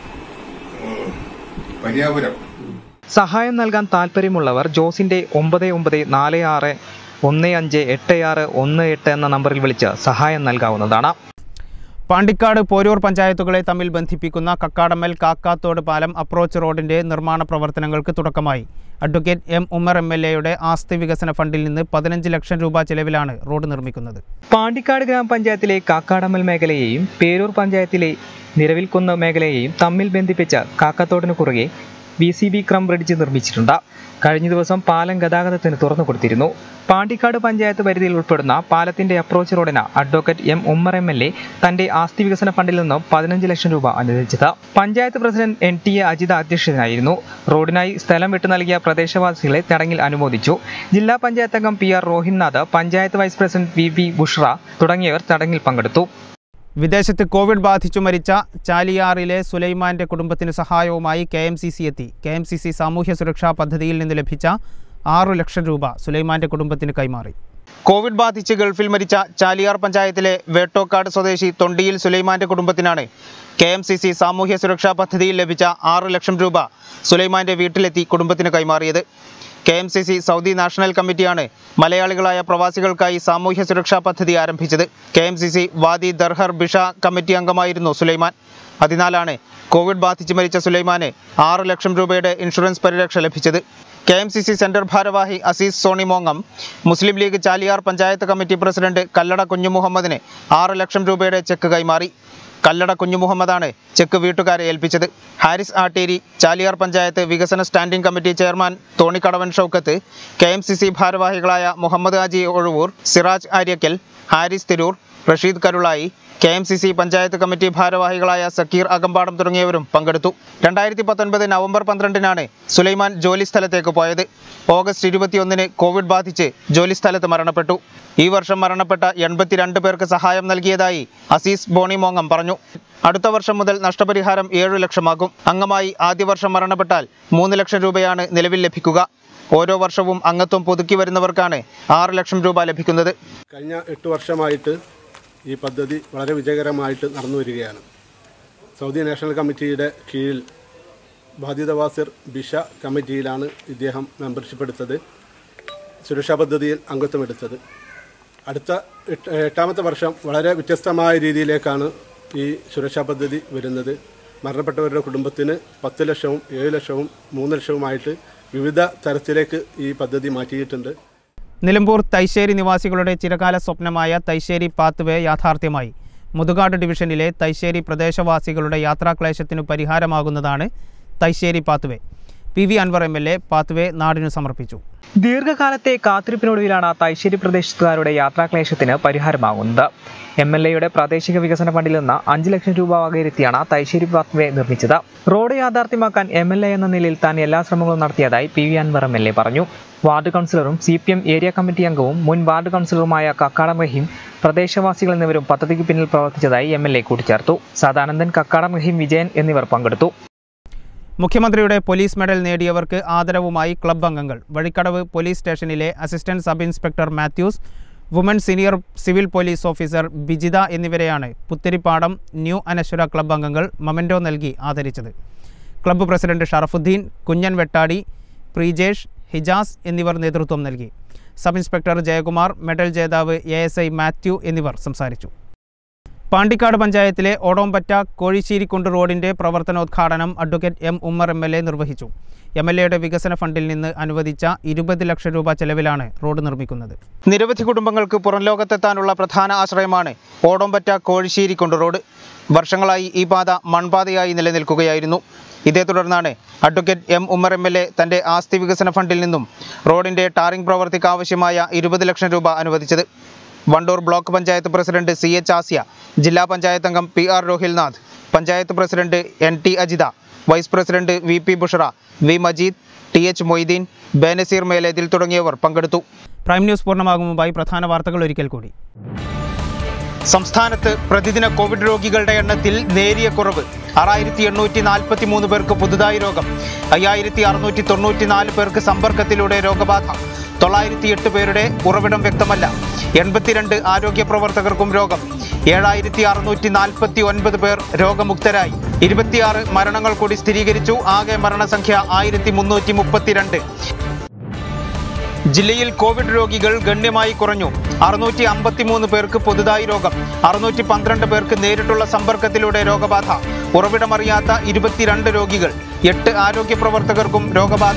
പരിയാപുരം സഹായം നൽകാൻ താല്പര്യമുള്ളവർ ജോസിന്റെ ഒമ്പത് ഒമ്പത് നാല് ആറ് ഒന്ന് അഞ്ച് എട്ട് ആറ് ഒന്ന് എട്ട് എന്ന നമ്പറിൽ വിളിച്ച് സഹായം നൽകാവുന്നതാണ് പാണ്ടിക്കാട് പോരൂർ പഞ്ചായത്തുകളെ തമ്മിൽ ബന്ധിപ്പിക്കുന്ന കക്കാടമ്മൽ കാക്കാത്തോട് പാലം അപ്രോച്ച് റോഡിന്റെ നിർമ്മാണ പ്രവർത്തനങ്ങൾക്ക് തുടക്കമായി advocate M Ummer M L എയുടെ ആസ്തി വികസന ഫണ്ടിൽ നിന്ന് പതിനഞ്ച് ലക്ഷം രൂപ ചെലവിലാണ് റോഡ് നിർമ്മിക്കുന്നത് പാണ്ടിക്കാട് ഗ്രാമപഞ്ചായത്തിലെ കാക്കാടമ്മൽ മേഖലയെയും പേരൂർ പഞ്ചായത്തിലെ നിലവിൽക്കുന്ന് മേഖലയെയും തമ്മിൽ ബന്ധിപ്പിച്ച കാക്കത്തോടിന് കുറുകെ B C B cum bridge നിർമ്മിച്ചിട്ടുണ്ട് കഴിഞ്ഞ ദിവസം പാലം ഗതാഗതത്തിന് തുറന്നു കൊടുത്തിരുന്നു പാണ്ടിക്കാട് പഞ്ചായത്ത് പരിധിയിൽ ഉൾപ്പെടുന്ന പാലത്തിന്റെ അപ്രോച്ച് റോഡിന് advocate M Ummer M L A തന്റെ ആസ്തി വികസന ഫണ്ടിൽ നിന്ന് പതിനഞ്ച് ലക്ഷം രൂപ അനുവദിച്ചത് panchayat president N T A Ajitha അധ്യക്ഷനായിരുന്നു റോഡിനായി സ്ഥലം വിട്ടു നൽകിയ പ്രദേശവാസികളെ ചടങ്ങിൽ അനുമോദിച്ചു ജില്ലാ പഞ്ചായത്ത് അംഗം P R Rohinnath panchayat vice president V V Bushra തുടങ്ങിയവർ ചടങ്ങിൽ പങ്കെടുത്തു വിദേശത്ത് കോവിഡ് ബാധിച്ചു മരിച്ച ചാലിയാറിലെ സുലൈമാന്റെ കുടുംബത്തിന് സഹായവുമായി കെ എം സി സി എത്തി കെ എം സി സി സാമൂഹ്യ സുരക്ഷാ പദ്ധതിയിൽ നിന്ന് ലഭിച്ച ആറു ലക്ഷം രൂപ സുലൈമാന്റെ കുടുംബത്തിന് കൈമാറി കോവിഡ് ബാധിച്ച് ഗൾഫിൽ മരിച്ച ചാലിയാർ പഞ്ചായത്തിലെ വേട്ടോക്കാട് സ്വദേശി തൊണ്ടിയിൽ സുലൈമാന്റെ കുടുംബത്തിനാണ് കെ എം സി സി സാമൂഹ്യ സുരക്ഷാ പദ്ധതിയിൽ ലഭിച്ച ആറ് ലക്ഷം രൂപ സുലൈമാന്റെ വീട്ടിലെത്തി കുടുംബത്തിന് കൈമാറിയത് K M C C Saudi national കമ്മിറ്റിയാണ് മലയാളികളായ പ്രവാസികൾക്കായി സാമൂഹ്യ സുരക്ഷാ പദ്ധതി ആരംഭിച്ചത് K M C C Wadi Darhar Bisha committee അംഗമായിരുന്നു സുലൈമാൻ അതിനാലാണ് കോവിഡ് ബാധിച്ച് മരിച്ച സുലൈമാന് ആറ് ലക്ഷം രൂപയുടെ ഇൻഷുറൻസ് പരിരക്ഷ ലഭിച്ചത് K M C C centre ഭാരവാഹി അസീസ് സോണി മോങ്ങം Muslim League Chaliyar panchayat committee president Kallada കുഞ്ഞുമുഹമ്മദിന് ആറ് ലക്ഷം രൂപയുടെ ചെക്ക് കൈമാറി കല്ലട കുഞ്ഞുമുഹമ്മദാണ് ചെക്ക് വീട്ടുകാരെ ഏൽപ്പിച്ചത് ഹാരിസ് ആട്ടേരി ചാലിയാർ പഞ്ചായത്ത് വികസന standing committee chairman Thonikkadavan Shoukath K M C C ഭാരവാഹികളായ Muhammad Haji Ozhuvoor Siraj Aryakkal Haris Tirur Rasheed Karulai K M C C panchayat committee ഭാരവാഹികളായ സക്കീർ അകമ്പാടം തുടങ്ങിയവരും പങ്കെടുത്തു രണ്ടായിരത്തി പത്തൊൻപത് നവംബർ പന്ത്രണ്ടിനാണ് സുലൈമാൻ ജോലിസ്ഥലത്തേക്ക് പോയത് ഓഗസ്റ്റ് ഇരുപത്തിയൊന്നിന് കോവിഡ് ബാധിച്ച് ജോലിസ്ഥലത്ത് മരണപ്പെട്ടു ഈ വർഷം മരണപ്പെട്ട എൺപത്തിരണ്ട് പേർക്ക് സഹായം നൽകിയതായി അസീസ് ബോണിമോങ്ങം പറഞ്ഞു അടുത്ത വർഷം മുതൽ നഷ്ടപരിഹാരം ഏഴു ലക്ഷമാകും അംഗമായി ആദ്യ വർഷം മരണപ്പെട്ടാൽ മൂന്ന് ലക്ഷം രൂപയാണ് നിലവിൽ ലഭിക്കുക ഓരോ വർഷവും അംഗത്വം പുതുക്കി വരുന്നവർക്കാണ് ആറ് ലക്ഷം രൂപ ലഭിക്കുന്നത് കഴിഞ്ഞ എട്ട് വർഷമായിട്ട് ഈ പദ്ധതി വളരെ വിജയകരമായിട്ട് നടന്നു വരികയാണ് സൗദി നാഷണൽ കമ്മിറ്റിയുടെ കീഴിൽ ബാധിത വാസിർ ബിഷ കമ്മിറ്റിയിലാണ് ഇദ്ദേഹം മെമ്പർഷിപ്പ് എടുത്തത് സുരക്ഷാ പദ്ധതിയിൽ അംഗത്വം എടുത്തത് അടുത്ത എട്ട് എട്ടാമത്തെ വർഷം വളരെ വ്യത്യസ്തമായ രീതിയിലേക്കാണ് ഈ സുരക്ഷാ പദ്ധതി വരുന്നത് മരണപ്പെട്ടവരുടെ കുടുംബത്തിന് പത്ത് ലക്ഷവും ഏഴ് ലക്ഷവും മൂന്ന് ലക്ഷവുമായിട്ട് വിവിധ തരത്തിലേക്ക് ഈ പദ്ധതി മാറ്റിയിട്ടുണ്ട് നിലമ്പൂർ തൈശ്ശേരി നിവാസികളുടെ ചിരകാല സ്വപ്നമായ തൈശ്ശേരി പാത്വേ യാഥാർത്ഥ്യമായി മുതുകാട് ഡിവിഷനിലെ തൈശ്ശേരി പ്രദേശവാസികളുടെ യാത്രാക്ലേശത്തിനു പരിഹാരമാകുന്നതാണ് Thaisseri pathway P V Anvar M L A pathway നാടിനു സമർപ്പിച്ചു ദീർഘകാലത്തെ കാത്തിരിപ്പിനൊടുവിലാണ് തൈശ്ശേരി പ്രദേശത്തുകാരുടെ യാത്രാക്ലേശത്തിന് പരിഹാരമാകുന്നത് എം എൽ എയുടെ പ്രാദേശിക വികസന ഫണ്ടിൽ നിന്ന് അഞ്ച് ലക്ഷം രൂപ വകയിരുത്തിയാണ് തൈശ്ശേരി പാത്വേ നിർമ്മിച്ചത് റോഡ് യാഥാർത്ഥ്യമാക്കാൻ എം എൽ എ എന്ന നിലയിൽ താൻ എല്ലാ ശ്രമങ്ങളും നടത്തിയതായി P V Anvar M L A പറഞ്ഞു വാർഡ് കൗൺസിലറും C P M area committee അംഗവും മുൻ വാർഡ് കൗൺസിലറുമായ കക്കാടം റഹീം പ്രദേശവാസികൾ എന്നിവരും പദ്ധതിക്ക് പിന്നിൽ പ്രവർത്തിച്ചതായി എം എൽ എ കൂട്ടിച്ചേർത്തു സദാനന്ദൻ കക്കാടം റഹീം വിജയൻ എന്നിവർ പങ്കെടുത്തു മുഖ്യമന്ത്രിയുടെ പോലീസ് മെഡൽ നേടിയവർക്ക് ആദരവുമായി ക്ലബ് അംഗങ്ങൾ വഴിക്കടവ് പോലീസ് സ്റ്റേഷനിലെ assistant sub inspector Mathews woman senior civil police officer Bijitha എന്നിവരെയാണ് പുത്തരിപ്പാടം ന്യൂ അനശ്വര ക്ലബ് അംഗങ്ങൾ മൊമെൻറ്റോ നൽകി ആദരിച്ചത് ക്ലബ്ബ് പ്രസിഡന്റ് ഷറഫുദ്ദീൻ കുഞ്ഞൻ വെട്ടാടി പ്രീജേഷ് ഹിജാസ് എന്നിവർ നേതൃത്വം നൽകി സബ് ഇൻസ്പെക്ടർ ജയകുമാർ മെഡൽ ജേതാവ് എ എസ് ഐ മാത്യു എന്നിവർ സംസാരിച്ചു പാണ്ടിക്കാട് പഞ്ചായത്തിലെ ഓടോംപറ്റ കോഴിശ്ശേരിക്കുണ്ട് റോഡിന്റെ പ്രവർത്തനോദ്ഘാടനം advocate M Ummer M L A നിർവഹിച്ചു എം എൽ എയുടെ വികസന ഫണ്ടിൽ നിന്ന് അനുവദിച്ച ഇരുപത് ലക്ഷം രൂപ ചെലവിലാണ് റോഡ് നിർമ്മിക്കുന്നത് നിരവധി കുടുംബങ്ങൾക്ക് പുറം ലോകത്തെത്താനുള്ള പ്രധാന ആശ്രയമാണ് ഓടോംപറ്റ കോഴിശ്ശേരി കൊണ്ട് റോഡ് വർഷങ്ങളായി ഈ പാത മൺപാതയായി നിലനിൽക്കുകയായിരുന്നു ഇതേ തുടർന്നാണ് advocate M Ummer M L A തന്റെ ആസ്തി വികസന ഫണ്ടിൽ നിന്നും റോഡിന്റെ ടാറിംഗ് പ്രവൃത്തിക്ക് ആവശ്യമായ ഇരുപത് ലക്ഷം രൂപ അനുവദിച്ചത് Wandoor block panchayat president C H Asiya ജില്ലാ പഞ്ചായത്ത് അംഗം P R Rohilnath panchayat president N T Ajitha vice president V P Bushara V Majeed T H Moideen Benazir Melethil തുടങ്ങിയവർ പങ്കെടുത്തു പ്രൈം ന്യൂസ് പൂർണ്ണമാകും മുമ്പായി പ്രധാന വാർത്തകൾ ഒരിക്കൽ കൂടി സംസ്ഥാനത്ത് പ്രതിദിന കോവിഡ് രോഗികളുടെ എണ്ണത്തിൽ നേരിയ കുറവ് ആറായിരത്തി എണ്ണൂറ്റി നാൽപ്പത്തി മൂന്ന് പേർക്ക് പുതുതായി രോഗം അയ്യായിരത്തി അറുന്നൂറ്റി തൊണ്ണൂറ്റി നാല് പേർക്ക് സമ്പർക്കത്തിലൂടെ രോഗബാധ തൊള്ളായിരത്തി എട്ട് പേരുടെ ഉറവിടം വ്യക്തമല്ല എൺപത്തിരണ്ട് ആരോഗ്യ പ്രവർത്തകർക്കും രോഗം ഏഴായിരത്തി അറുന്നൂറ്റി നാൽപ്പത്തി ഒൻപത് പേർ രോഗമുക്തരായി ഇരുപത്തിയാറ് മരണങ്ങൾ കൂടി സ്ഥിരീകരിച്ചു ആകെ മരണസംഖ്യ ആയിരത്തി മുന്നൂറ്റി മുപ്പത്തിരണ്ട് ജില്ലയിൽ കോവിഡ് രോഗികൾ ഗണ്യമായി കുറഞ്ഞു അറുന്നൂറ്റി അമ്പത്തിമൂന്ന് പേർക്ക് പുതുതായി രോഗം അറുന്നൂറ്റി പന്ത്രണ്ട് പേർക്ക് നേരിട്ടുള്ള സമ്പർക്കത്തിലൂടെ രോഗബാധ ഉറവിടമറിയാത്ത ഇരുപത്തിരണ്ട് രോഗികൾ എട്ട് ആരോഗ്യ പ്രവർത്തകർക്കും രോഗബാധ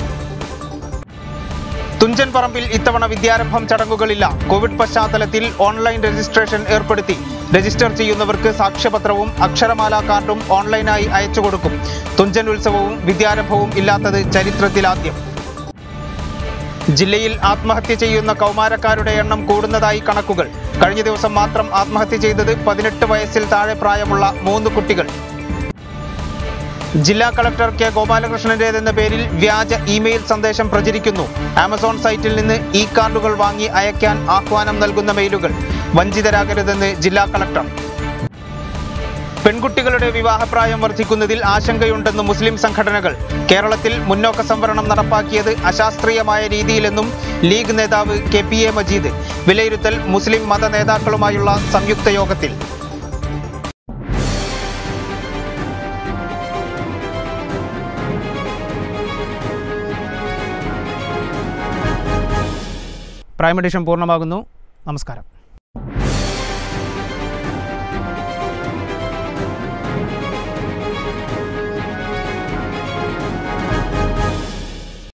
തുഞ്ചൻ പറമ്പിൽ ഇത്തവണ വിദ്യാരംഭം ചടങ്ങുകളില്ല കോവിഡ് പശ്ചാത്തലത്തിൽ ഓൺലൈൻ രജിസ്ട്രേഷൻ ഏർപ്പെടുത്തി രജിസ്റ്റർ ചെയ്യുന്നവർക്ക് സാക്ഷ്യപത്രവും അക്ഷരമാല കാർഡും ഓൺലൈനായി അയച്ചു കൊടുക്കും തുഞ്ചൻ ഉത്സവവും വിദ്യാരംഭവും ഇല്ലാത്തത് ചരിത്രത്തിലാദ്യം ജില്ലയിൽ ആത്മഹത്യ ചെയ്യുന്ന കൗമാരക്കാരുടെ എണ്ണം കൂടുന്നതായി കണക്കുകൾ കഴിഞ്ഞ ദിവസം മാത്രം ആത്മഹത്യ ചെയ്തത് പതിനെട്ട് വയസ്സിൽ താഴെ പ്രായമുള്ള മൂന്ന് കുട്ടികൾ ജില്ലാ കളക്ടർ കെ ഗോപാലകൃഷ്ണന്റേതെന്ന പേരിൽ വ്യാജ ഇമെയിൽ സന്ദേശം പ്രചരിക്കുന്നു ആമസോൺ സൈറ്റിൽ നിന്ന് ഇ കാർഡുകൾ വാങ്ങി അയക്കാൻ ആഹ്വാനം നൽകുന്ന മെയിലുകൾ വഞ്ചിതരാകരുതെന്ന് ജില്ലാ കളക്ടർ പെൺകുട്ടികളുടെ വിവാഹപ്രായം വർദ്ധിക്കുന്നതിൽ ആശങ്കയുണ്ടെന്ന് മുസ്ലിം സംഘടനകൾ കേരളത്തിൽ മുന്നോക്ക സംവരണം നടപ്പാക്കിയത് അശാസ്ത്രീയമായ രീതിയിലെന്നും ലീഗ് നേതാവ് കെ പി എ മജീദ് വിലയിരുത്തൽ മുസ്ലിം മത നേതാക്കളുമായുള്ള സംയുക്ത യോഗത്തിൽ പ്രൈം എഡിഷൻ പൂർണ്ണമാകുന്നു നമസ്കാരം